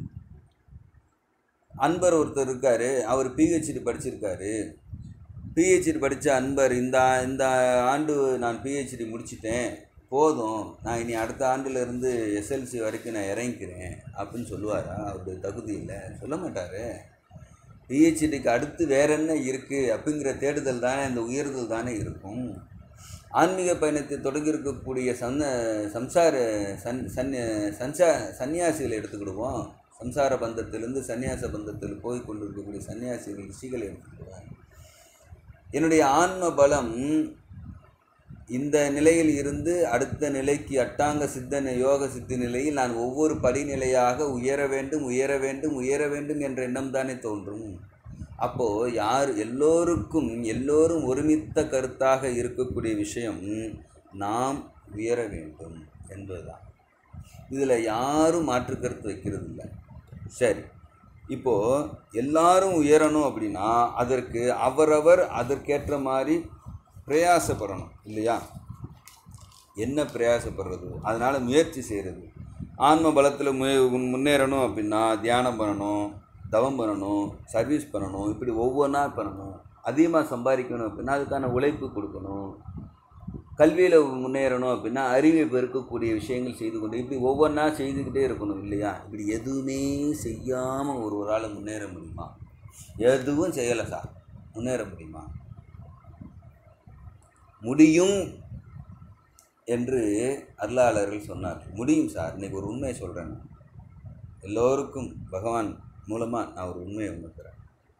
அன்பர் ஒருத்தர் இருக்கார் அவர் பிஹெச்டி படிச்சிருக்காரு பிஹெச்டி படித்த அன்பர் இந்த ஆ- இந்த ஆண்டு நான் பிஹெச்டி முடிச்சிட்டேன் போதும் நான் இனி அடுத்த ஆண்டுலேருந்து எஸ்எல்சி வரைக்கும் நான் இறங்கிக்கிறேன் அப்படின்னு சொல்லுவாரா அவருடைய தகுதி இல்லை சொல்ல மாட்டார் பிஹெச்டிக்கு அடுத்து வேற என்ன இருக்குது அப்படிங்கிற தேடுதல் தானே இந்த உயர்தல் தானே இருக்கும் ஆன்மீக பயணத்தை தொடங்கி இருக்கக்கூடிய சன்ன சம்சார சன் சன் சன்சா சன்னியாசிகளை எடுத்துக்கிடுவோம் சம்சார பந்தத்திலிருந்து சன்னியாச பந்தத்தில் போய் கொண்டிருக்கக்கூடிய சன்னியாசிகள் ரிஷிகளை எடுத்துக்கிடுவோம் என்னுடைய ஆன்ம பலம் இந்த நிலையில் இருந்து அடுத்த நிலைக்கு அட்டாங்க சித்தன யோக சித்தி நிலையில் நான் ஒவ்வொரு படிநிலையாக உயர வேண்டும் உயர வேண்டும் உயர வேண்டும் என்ற எண்ணம் தானே தோன்றும் அப்போது யார் எல்லோருக்கும் எல்லோரும் ஒருமித்த கருத்தாக இருக்கக்கூடிய விஷயம் நாம் உயர வேண்டும் என்பதுதான் இதில் யாரும் மாற்று கருத்து வைக்கிறது இல்லை சரி இப்போது எல்லாரும் உயரணும் அப்படின்னா அதற்கு அவரவர் அதற்கேற்ற மாதிரி பிரயாசப்படணும் இல்லையா என்ன பிரயாசப்படுறது அதனால் முயற்சி செய்கிறது ஆன்ம பலத்தில் மு முன்னேறணும் அப்படின்னா தியானம் பண்ணணும் தவம் பண்ணணும் சர்வீஸ் பண்ணணும் இப்படி ஒவ்வொன்றா பண்ணணும் அதிகமாக சம்பாதிக்கணும் அப்படின்னா அதுக்கான உழைப்பு கொடுக்கணும் கல்வியில் முன்னேறணும் அப்படின்னா அறிவை பெருக்கக்கூடிய விஷயங்கள் செய்து கொண்டு இப்படி ஒவ்வொன்றா செய்துக்கிட்டே இருக்கணும் இல்லையா இப்படி எதுவுமே செய்யாமல் ஒரு ஒரு ஆள் முன்னேற முடியுமா எதுவும் செய்யலை சார் முன்னேற முடியுமா முடியும் என்று அருளாளர்கள் சொன்னார் முடியும் சார் இன்னைக்கு ஒரு உண்மையை சொல்கிறேன் எல்லோருக்கும் பகவான் மூலமாக நான் ஒரு உண்மையை உணர்த்துறேன்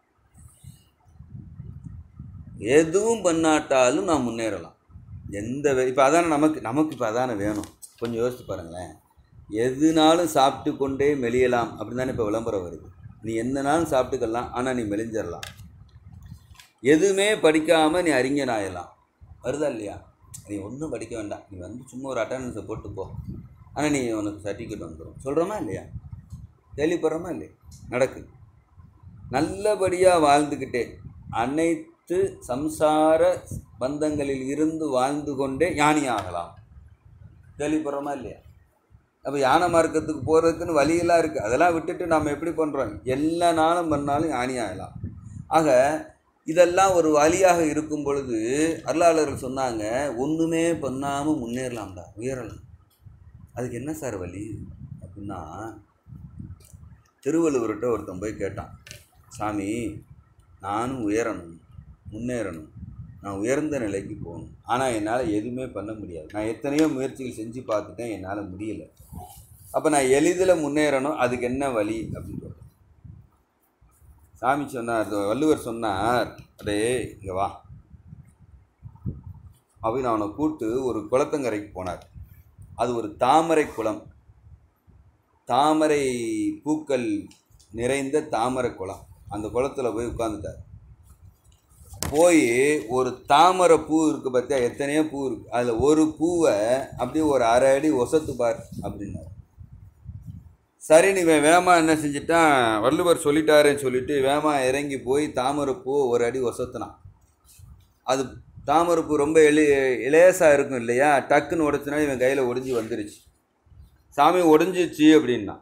எதுவும் பண்ணாட்டாலும் நான் முன்னேறலாம் எந்த இப்போ அதானே நமக்கு நமக்கு இப்போ அதானே வேணும் கொஞ்சம் யோசித்து பாருங்களேன் எதுனாலும் சாப்பிட்டு கொண்டே மெலியலாம் அப்படின்னு தானே இப்போ விளம்பரம் வருது நீ எந்தனாலும் சாப்பிட்டுக்கலாம் ஆனால் நீ மெலிஞ்சிடலாம் எதுவுமே படிக்காமல் நீ அறிஞன் ஆயிடலாம் வருதா இல்லையா நீ ஒன்றும் படிக்க வேண்டாம் நீ வந்து சும்மா ஒரு அட்டண்டன்ஸை போட்டு போ ஆனால் நீ உனக்கு சர்டிஃபிகேட் வந்துடும் சொல்கிறோமா இல்லையா கேள்விப்படுறோமா இல்லையா நடக்குது நல்லபடியாக வாழ்ந்துக்கிட்டே அனைத்து சம்சார பந்தங்களில் இருந்து வாழ்ந்து கொண்டே ஞானி ஆகலாம் கேள்விப்படுறோமா இல்லையா அப்போ யானை மார்க்கத்துக்கு போகிறதுக்குன்னு வழியெல்லாம் இருக்குது அதெல்லாம் விட்டுட்டு நாம் எப்படி பண்ணுறோம் எல்லா நாளும் பண்ணாலும் ஞானி ஆகலாம் ஆக இதெல்லாம் ஒரு வழியாக இருக்கும் பொழுது அருளாளர்கள் சொன்னாங்க ஒன்றுமே பண்ணாமல் முன்னேறலாம்டா உயரலாம் அதுக்கு என்ன சார் வழி அப்படின்னா திருவள்ளுவர்கிட்ட ஒருத்தன் போய் கேட்டான் சாமி நானும் உயரணும் முன்னேறணும் நான் உயர்ந்த நிலைக்கு போகணும் ஆனால் என்னால் எதுவுமே பண்ண முடியாது நான் எத்தனையோ முயற்சிகள் செஞ்சு பார்த்துட்டேன் என்னால் முடியல அப்போ நான் எளிதில் முன்னேறணும் அதுக்கு என்ன வழி அப்படின்னு கேட்டேன். சாமி சொன்னார் இது வள்ளுவர் சொன்னார் அடே இங்கே வா அப்படின்னு அவனை கூப்பிட்டு ஒரு குளத்தங்கரைக்கு போனார் அது ஒரு தாமரை குளம் தாமரை பூக்கள் நிறைந்த தாமரை குளம் அந்த குளத்தில் போய் உட்காந்துட்டார் போய் ஒரு தாமரை பூ இருக்குது பார்த்தியா எத்தனையோ பூ இருக்குது அதில் ஒரு பூவை அப்படியே ஒரு அரை அடி ஒசத்து பார் அப்படின்னார் சரி நீ வே- வேகமா என்ன செஞ்சிட்டான் வள்ளுவர் சொல்லிட்டாருன்னு சொல்லிட்டு வேகமா இறங்கி போய் தாமரை பூ ஒரு அடி ஒசத்துனான் அது தாமரை பூ ரொம்ப எளி இலேசாக இருக்கும் இல்லையா டக்குன்னு உடச்சுனா இவன் கையில் ஒடிஞ்சு வந்துருச்சு சாமி ஒடிஞ்சிச்சு அப்படின்னா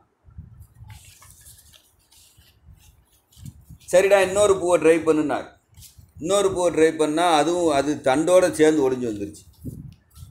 சரிடா இன்னொரு பூவை ட்ரை பண்ணுனார் இன்னொரு பூவை ட்ரை பண்ணால் அதுவும் அது தண்டோட சேர்ந்து ஒடிஞ்சு வந்துருச்சு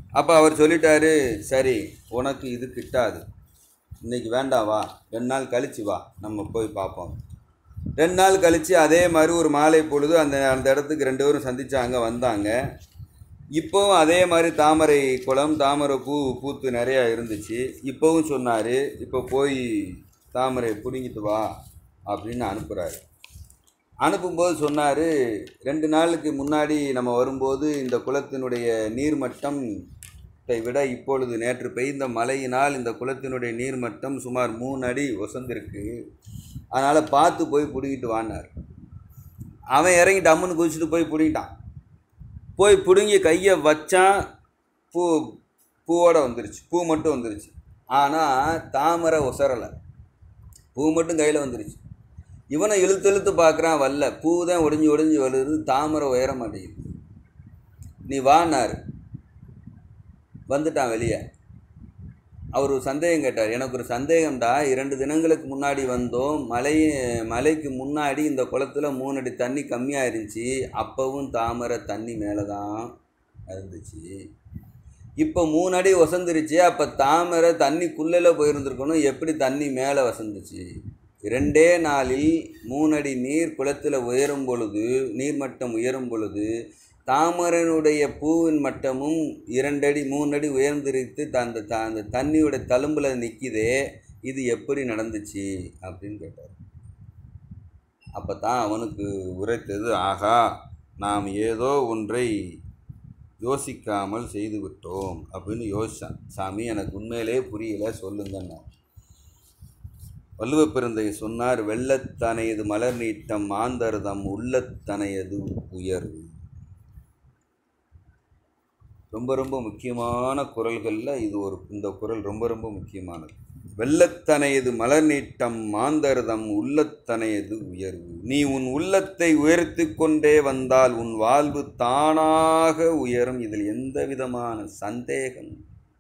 அப்போ அவர் சொல்லிட்டாரு சரி உனக்கு இது கிட்டாது இன்னைக்கு வேண்டாம் வா ரெண்டு நாள் கழிச்சு வா நம்ம போய் பார்ப்போம் ரெண்டு நாள் கழித்து அதே மாதிரி ஒரு மாலை பொழுது அந்த அந்த இடத்துக்கு ரெண்டு பேரும் சந்திச்சாங்க வந்தாங்க இப்போவும் அதே மாதிரி தாமரை குளம் தாமரை பூ பூத்து நிறையா இருந்துச்சு இப்போவும் சொன்னார் இப்போ போய் தாமரை பிடுங்கிட்டு வா அப்படின்னு அனுப்புகிறாரு அனுப்பும்போது சொன்னார் ரெண்டு நாளுக்கு முன்னாடி நம்ம வரும்போது இந்த குளத்தினுடைய நீர்மட்டத்தை விட இப்பொழுது நேற்று பெய்த மழையினால் இந்த குளத்தினுடைய நீர்மட்டம் சுமார் மூணு அடி ஒசந்திருக்கு அதனால் பார்த்து போய் பிடுங்கிட்டு வானார் அவன் இறங்கி டம்முன்னு குதிச்சுட்டு போய் பிடுங்கிட்டான் போய் பிடுங்கி கையை வச்சான் பூ பூவோட வந்துருச்சு பூ மட்டும் வந்துருச்சு ஆனால் தாமரை ஒசரலை பூ மட்டும் கையில் வந்துருச்சு இவனை இழுத்து இழுத்து பார்க்குறான் வரல பூ தான் ஒடிஞ்சு ஒடிஞ்சு வருது தாமரை உயர மாட்டேங்குது நீ வானார் வந்துட்டான் வெளியே அவர் ஒரு சந்தேகம் கேட்டார் எனக்கு ஒரு சந்தேகம்டா இரண்டு தினங்களுக்கு முன்னாடி வந்தோம் மலை மலைக்கு முன்னாடி இந்த குளத்துல மூணு அடி தண்ணி கம்மியாக இருந்துச்சு அப்போவும் தாமரை தண்ணி மேலே தான் இருந்துச்சு இப்போ மூணு அடி வசந்துருச்சு அப்போ தாமரை தண்ணிக்குள்ளே போயிருந்திருக்கணும் எப்படி தண்ணி மேலே வசந்துச்சு இரண்டே நாளில் மூணடி நீர் குளத்தில் உயரும் பொழுது நீர்மட்டம் உயரும் பொழுது தாமரனுடைய பூவின் மட்டமும் இரண்டடி மூணடி உயர்ந்திருத்து த- அந்த த- அந்த தண்ணியோட தழும்புல நிற்கிதே இது எப்படி நடந்துச்சு அப்படின்னு கேட்டார் அப்போ தான் அவனுக்கு உரைத்தது ஆகா நாம் ஏதோ ஒன்றை யோசிக்காமல் செய்து விட்டோம் அப்படின்னு யோசித்தான் சாமி எனக்கு உண்மையிலே புரியல சொல்லுங்கன்னு வள்ளுவப் பிறந்தை சொன்னார் வெள்ளத்தனையது மலர் நீட்டம் மாந்தர்தம் உள்ளத்தனையது உயர்வு ரொம்ப ரொம்ப முக்கியமான குரல்களில் இது ஒரு இந்த குரல் ரொம்ப ரொம்ப முக்கியமானது வெள்ளத்தனையது மலர் நீட்டம் மாந்தர்தம் உள்ளத்தனையது உயர்வு நீ உன் உள்ளத்தை உயர்த்தி கொண்டே வந்தால் உன் வாழ்வு தானாக உயரும் இதில் எந்த விதமான சந்தேகம்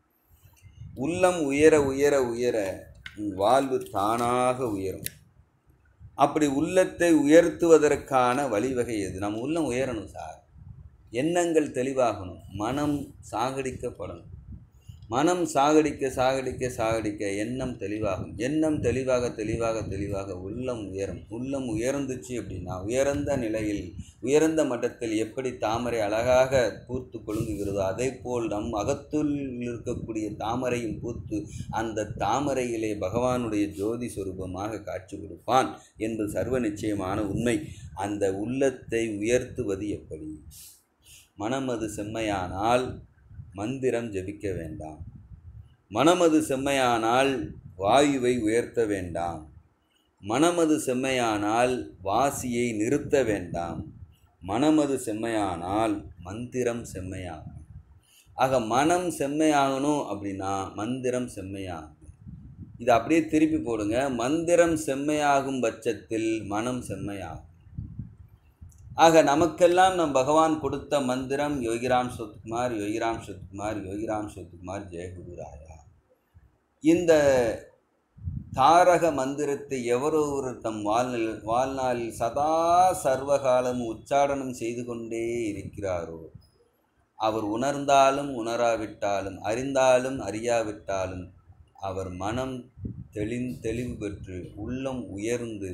உள்ளம் உயர உயர உயர உன் வாழ்வு தானாக உயரும் அப்படி உள்ளத்தை உயர்த்துவதற்கான வழிவகை எது நம்ம உள்ளம் உயரணும் சார் எண்ணங்கள் தெளிவாகணும் மனம் சாகடிக்கப்படணும் மனம் சாகடிக்க சாகடிக்க சாகடிக்க எண்ணம் தெளிவாகும் எண்ணம் தெளிவாக தெளிவாக தெளிவாக உள்ளம் உயரும் உள்ளம் உயர்ந்துச்சு அப்படின்னா உயர்ந்த நிலையில் உயர்ந்த மட்டத்தில் எப்படி தாமரை அழகாக பூத்து கொழுங்குகிறதோ அதே போல் நம் அகத்துள் இருக்கக்கூடிய தாமரையும் பூத்து அந்த தாமரையிலே பகவானுடைய ஜோதி சொரூபமாக காட்சி கொடுப்பான் என்பது சர்வ நிச்சயமான உண்மை அந்த உள்ளத்தை உயர்த்துவது எப்படி மனமது செம்மையானால் மந்திரம் ஜெபிக்க வேண்டாம் மனமது செம்மையானால் வாயுவை உயர்த்த வேண்டாம் மனமது செம்மையானால் வாசியை நிறுத்த வேண்டாம் மனமது செம்மையானால் மந்திரம் செம்மையாகும் ஆக மனம் செம்மையாகணும் அப்படின்னா மந்திரம் செம்மையாகும் இதை அப்படியே திருப்பி போடுங்க மந்திரம் செம்மையாகும் பட்சத்தில் மனம் செம்மையாகும் ஆக நமக்கெல்லாம் நம் பகவான் கொடுத்த மந்திரம் யோகிராம் சொத்குமார் யோகிராம் சொத்குமார் யோகிராம் சொத்குமார் ஜெயகுரு ராயா இந்த தாரக மந்திரத்தை எவரோ ஒரு தம் வாழ்நில் வாழ்நாளில் சதா சர்வகாலம் உச்சாடனம் செய்து கொண்டே இருக்கிறாரோ அவர் உணர்ந்தாலும் உணராவிட்டாலும் அறிந்தாலும் அறியாவிட்டாலும் அவர் மனம் தெளிந் தெளிவு பெற்று உள்ளம் உயர்ந்து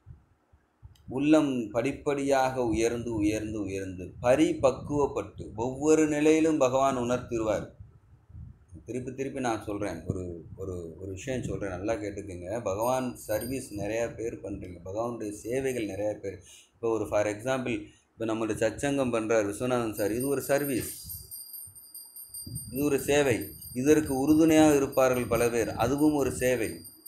உள்ளம் படிப்படியாக உயர்ந்து உயர்ந்து உயர்ந்து பரிபக்குவப்பட்டு ஒவ்வொரு நிலையிலும் பகவான் உணர்த்திடுவார் திருப்பி திருப்பி நான் சொல்கிறேன் ஒரு ஒரு ஒரு விஷயம் சொல்கிறேன் நல்லா கேட்டுக்கோங்க பகவான் சர்வீஸ் நிறையா பேர் பண்ணுறீங்க பகவானுடைய சேவைகள் நிறையா பேர் இப்போ ஒரு ஃபார் எக்ஸாம்பிள் இப்போ நம்மளுடைய சச்சங்கம் பண்ணுறார் விஸ்வநாதன் சார் இது ஒரு சர்வீஸ் இது ஒரு சேவை இதற்கு உறுதுணையாக இருப்பார்கள் பல பேர் அதுவும் ஒரு சேவை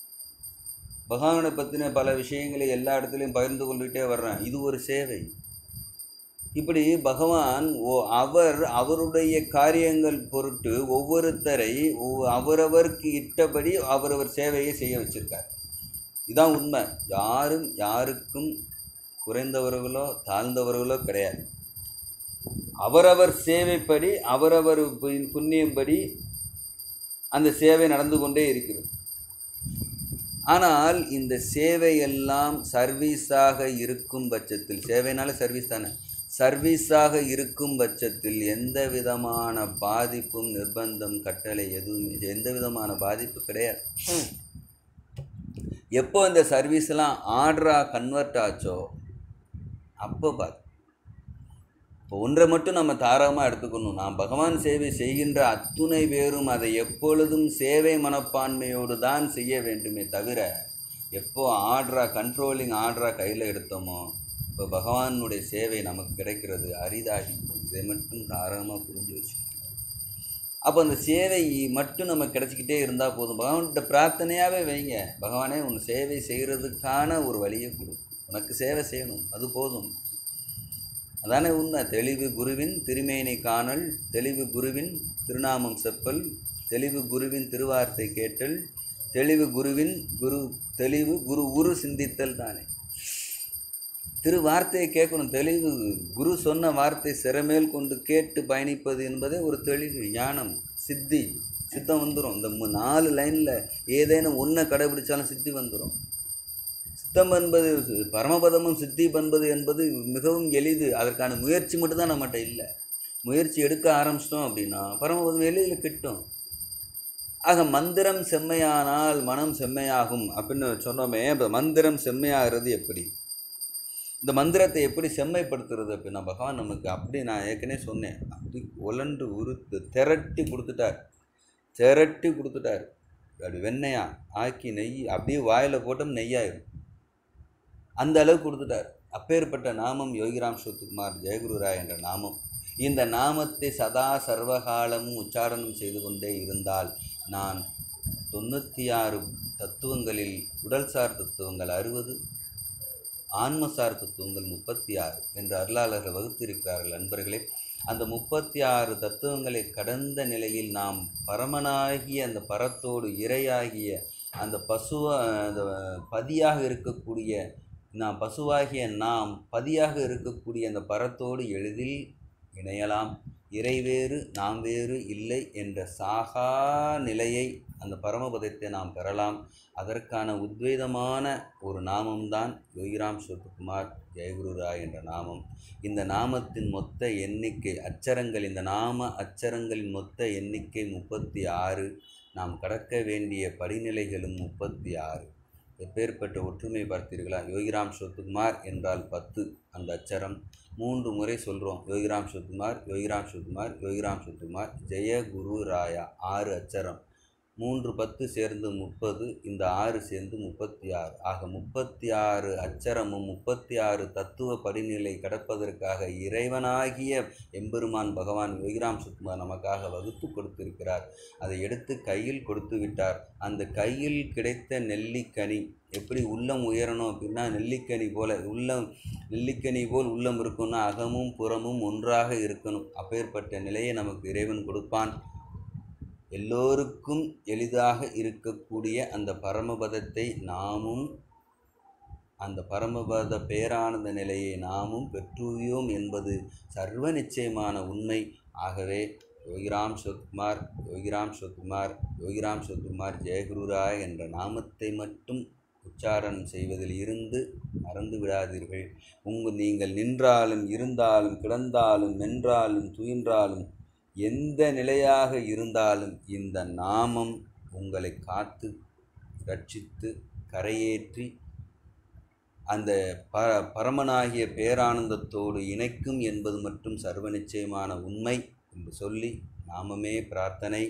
பகவானை பற்றின பல விஷயங்களை எல்லா இடத்துலையும் பகிர்ந்து கொண்டுகிட்டே வர்றேன் இது ஒரு சேவை இப்படி பகவான் ஓ அவர் அவருடைய காரியங்கள் பொருட்டு ஒவ்வொருத்தரை ஒவ்வொ- அவரவருக்கு இட்டபடி அவரவர் சேவையை செய்ய வச்சிருக்கார் இதான் உண்மை யாரும் யாருக்கும் குறைந்தவர்களோ தாழ்ந்தவர்களோ கிடையாது அவரவர் சேவைப்படி அவரவர் பு- புண்ணியம்படி அந்த சேவை நடந்து கொண்டே இருக்கிறது ஆனால் இந்த சேவையெல்லாம் சர்வீஸாக இருக்கும் பட்சத்தில் சேவைனால சர்வீஸ் தானே சர்வீஸாக இருக்கும் பட்சத்தில் எந்த விதமான பாதிப்பும் நிர்பந்தம் கட்டளை எதுவும் எந்த விதமான பாதிப்பு கிடையாது எப்போ இந்த சர்வீஸ்லாம் ஆர்டராக கன்வெர்ட் ஆச்சோ அப்போ பாது இப்போ ஒன்றை மட்டும் நம்ம தாராளமாக எடுத்துக்கணும் நாம் பகவான் சேவை செய்கின்ற அத்துணை பேரும் அதை எப்பொழுதும் சேவை மனப்பான்மையோடு தான் செய்ய வேண்டுமே தவிர எப்போ ஆர்டராக கண்ட்ரோலிங் ஆர்டராக கையில் எடுத்தோமோ இப்போ பகவானுடைய சேவை நமக்கு கிடைக்கிறது அரிதாகி இதை மட்டும் தாராளமாக புரிஞ்சு வச்சுக்கணும் அப்போ அந்த சேவை மட்டும் நம்ம கிடச்சிக்கிட்டே இருந்தால் போதும் பகவான்கிட்ட பிரார்த்தனையாகவே வைங்க பகவானே உன் சேவை செய்கிறதுக்கான ஒரு வழியை கொடு உனக்கு சேவை செய்யணும் அது போதும் அதானே உண்மை தெளிவு குருவின் திருமேனி காணல் தெளிவு குருவின் திருநாமம் செப்பல் தெளிவு குருவின் திருவார்த்தை கேட்டல் தெளிவு குருவின் குரு தெளிவு குரு குரு சிந்தித்தல் தானே திரு வார்த்தையை கேட்கணும் தெளிவு குரு சொன்ன வார்த்தை சிறமேல் கொண்டு கேட்டு பயணிப்பது என்பதே ஒரு தெளிவு ஞானம் சித்தி சித்தம் வந்துடும் இந்த மு- நாலு லைனில் ஏதேனும் ஒன்றை கடைபிடிச்சாலும் சித்தி வந்துடும் சித்தம் என்பது பரமபதமும் சித்தி என்பது என்பது மிகவும் எளிது அதற்கான முயற்சி மட்டும்தான் நம்மகிட்ட இல்லை முயற்சி எடுக்க ஆரம்பிச்சிட்டோம் அப்படின்னா பரமபதம் எளிதில் கிட்டும் ஆக மந்திரம் செம்மையானால் மனம் செம்மையாகும் அப்படின்னு சொன்னோமே இப்போ மந்திரம் செம்மையாகிறது எப்படி இந்த மந்திரத்தை எப்படி செம்மைப்படுத்துறது அப்படின்னா பகவான் நமக்கு அப்படி நான் ஏற்கனவே சொன்னேன் அப்படி உலண்டு உருத்து திரட்டி கொடுத்துட்டார் திரட்டி கொடுத்துட்டார் அப்படி வெண்ணெயா ஆக்கி நெய் அப்படியே வாயில் போட்டோம் நெய்யாயிரும் அந்த அளவுக்கு கொடுத்துட்டார் அப்பேற்பட்ட நாமம் யோகிராம் சுத்துக்குமார் ஜெயகுருராய் என்ற நாமம் இந்த நாமத்தை சதா சர்வகாலமும் உச்சாரணம் செய்து கொண்டே இருந்தால் நான் தொண்ணூற்றி ஆறு தத்துவங்களில் உடல்சார் தத்துவங்கள் அறுபது ஆன்மசார் தத்துவங்கள் முப்பத்தி ஆறு என்று அருளாளர்கள் வகுத்திருக்கிறார்கள் நண்பர்களே அந்த முப்பத்தி ஆறு தத்துவங்களை கடந்த நிலையில் நாம் பரமனாகிய அந்த பரத்தோடு இரையாகிய அந்த பசுவ அந்த பதியாக இருக்கக்கூடிய நாம் பசுவாகிய நாம் பதியாக இருக்கக்கூடிய அந்த பரத்தோடு எளிதில் இணையலாம் இறை வேறு நாம் வேறு இல்லை என்ற சாகா நிலையை அந்த பரமபதத்தை நாம் பெறலாம் அதற்கான உத்வேதமான ஒரு நாமம்தான் யோகிராம் சிவகுமார் ஜெயகுரு ராய் என்ற நாமம் இந்த நாமத்தின் மொத்த எண்ணிக்கை அச்சரங்கள் இந்த நாம அச்சரங்களின் மொத்த எண்ணிக்கை முப்பத்தி ஆறு நாம் கடக்க வேண்டிய படிநிலைகளும் முப்பத்தி ஆறு எப்பேற்பட்ட ஒற்றுமை பார்த்தீர்களா யோகிராம் சிவகுமார் என்றால் பத்து அந்த அச்சரம் மூன்று முறை சொல்கிறோம் யோகிராம் சிவகுமார் யோகிராம் சிவகுமார் யோகிராம் சிவகுமார் ஜெய குரு ராயா ஆறு அச்சரம் மூன்று பத்து சேர்ந்து முப்பது இந்த ஆறு சேர்ந்து முப்பத்தி ஆறு ஆக முப்பத்தி ஆறு அச்சரமும் முப்பத்தி ஆறு தத்துவ படிநிலை கடப்பதற்காக இறைவனாகிய எம்பெருமான் பகவான் யோகிராம் சுக்குமார் நமக்காக வகுத்து கொடுத்திருக்கிறார் அதை எடுத்து கையில் கொடுத்து விட்டார் அந்த கையில் கிடைத்த நெல்லிக்கனி எப்படி உள்ளம் உயரணும் அப்படின்னா நெல்லிக்கனி போல உள்ளம் நெல்லிக்கனி போல் உள்ளம் இருக்கும்னா அகமும் புறமும் ஒன்றாக இருக்கணும் அப்பேற்பட்ட நிலையை நமக்கு இறைவன் கொடுப்பான் எல்லோருக்கும் எளிதாக இருக்கக்கூடிய அந்த பரமபதத்தை நாமும் அந்த பரமபத பேரானந்த நிலையை நாமும் பெற்றுயோம் என்பது சர்வ நிச்சயமான உண்மை ஆகவே யோகிராம் சிவகுமார் யோகிராம் சிவகுமார் யோகிராம் சிவகுமார் ஜெயகுருராய் என்ற நாமத்தை மட்டும் உச்சாரணம் செய்வதில் இருந்து மறந்து விடாதீர்கள் உங்கள் நீங்கள் நின்றாலும் இருந்தாலும் கிடந்தாலும் மென்றாலும் துயின்றாலும் எந்த நிலையாக இருந்தாலும் இந்த நாமம் உங்களை காத்து ரட்சித்து கரையேற்றி அந்த ப பரமனாகிய பேரானந்தத்தோடு இணைக்கும் என்பது மட்டும் சர்வ நிச்சயமான உண்மை என்று சொல்லி நாமமே பிரார்த்தனை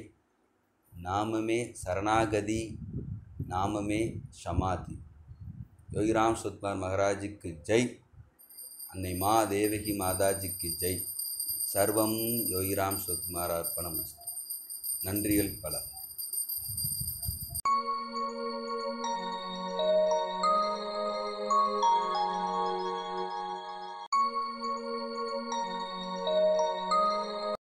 நாமமே சரணாகதி நாமமே சமாதி யோகிராம் சுத்மார் மகாராஜுக்கு ஜெய் அன்னை மா தேவகி மாதாஜிக்கு ஜெய் சர்வம் யோகிராம் சுத்மார் அர்ப்பணமஸ்து நன்றிகள் பல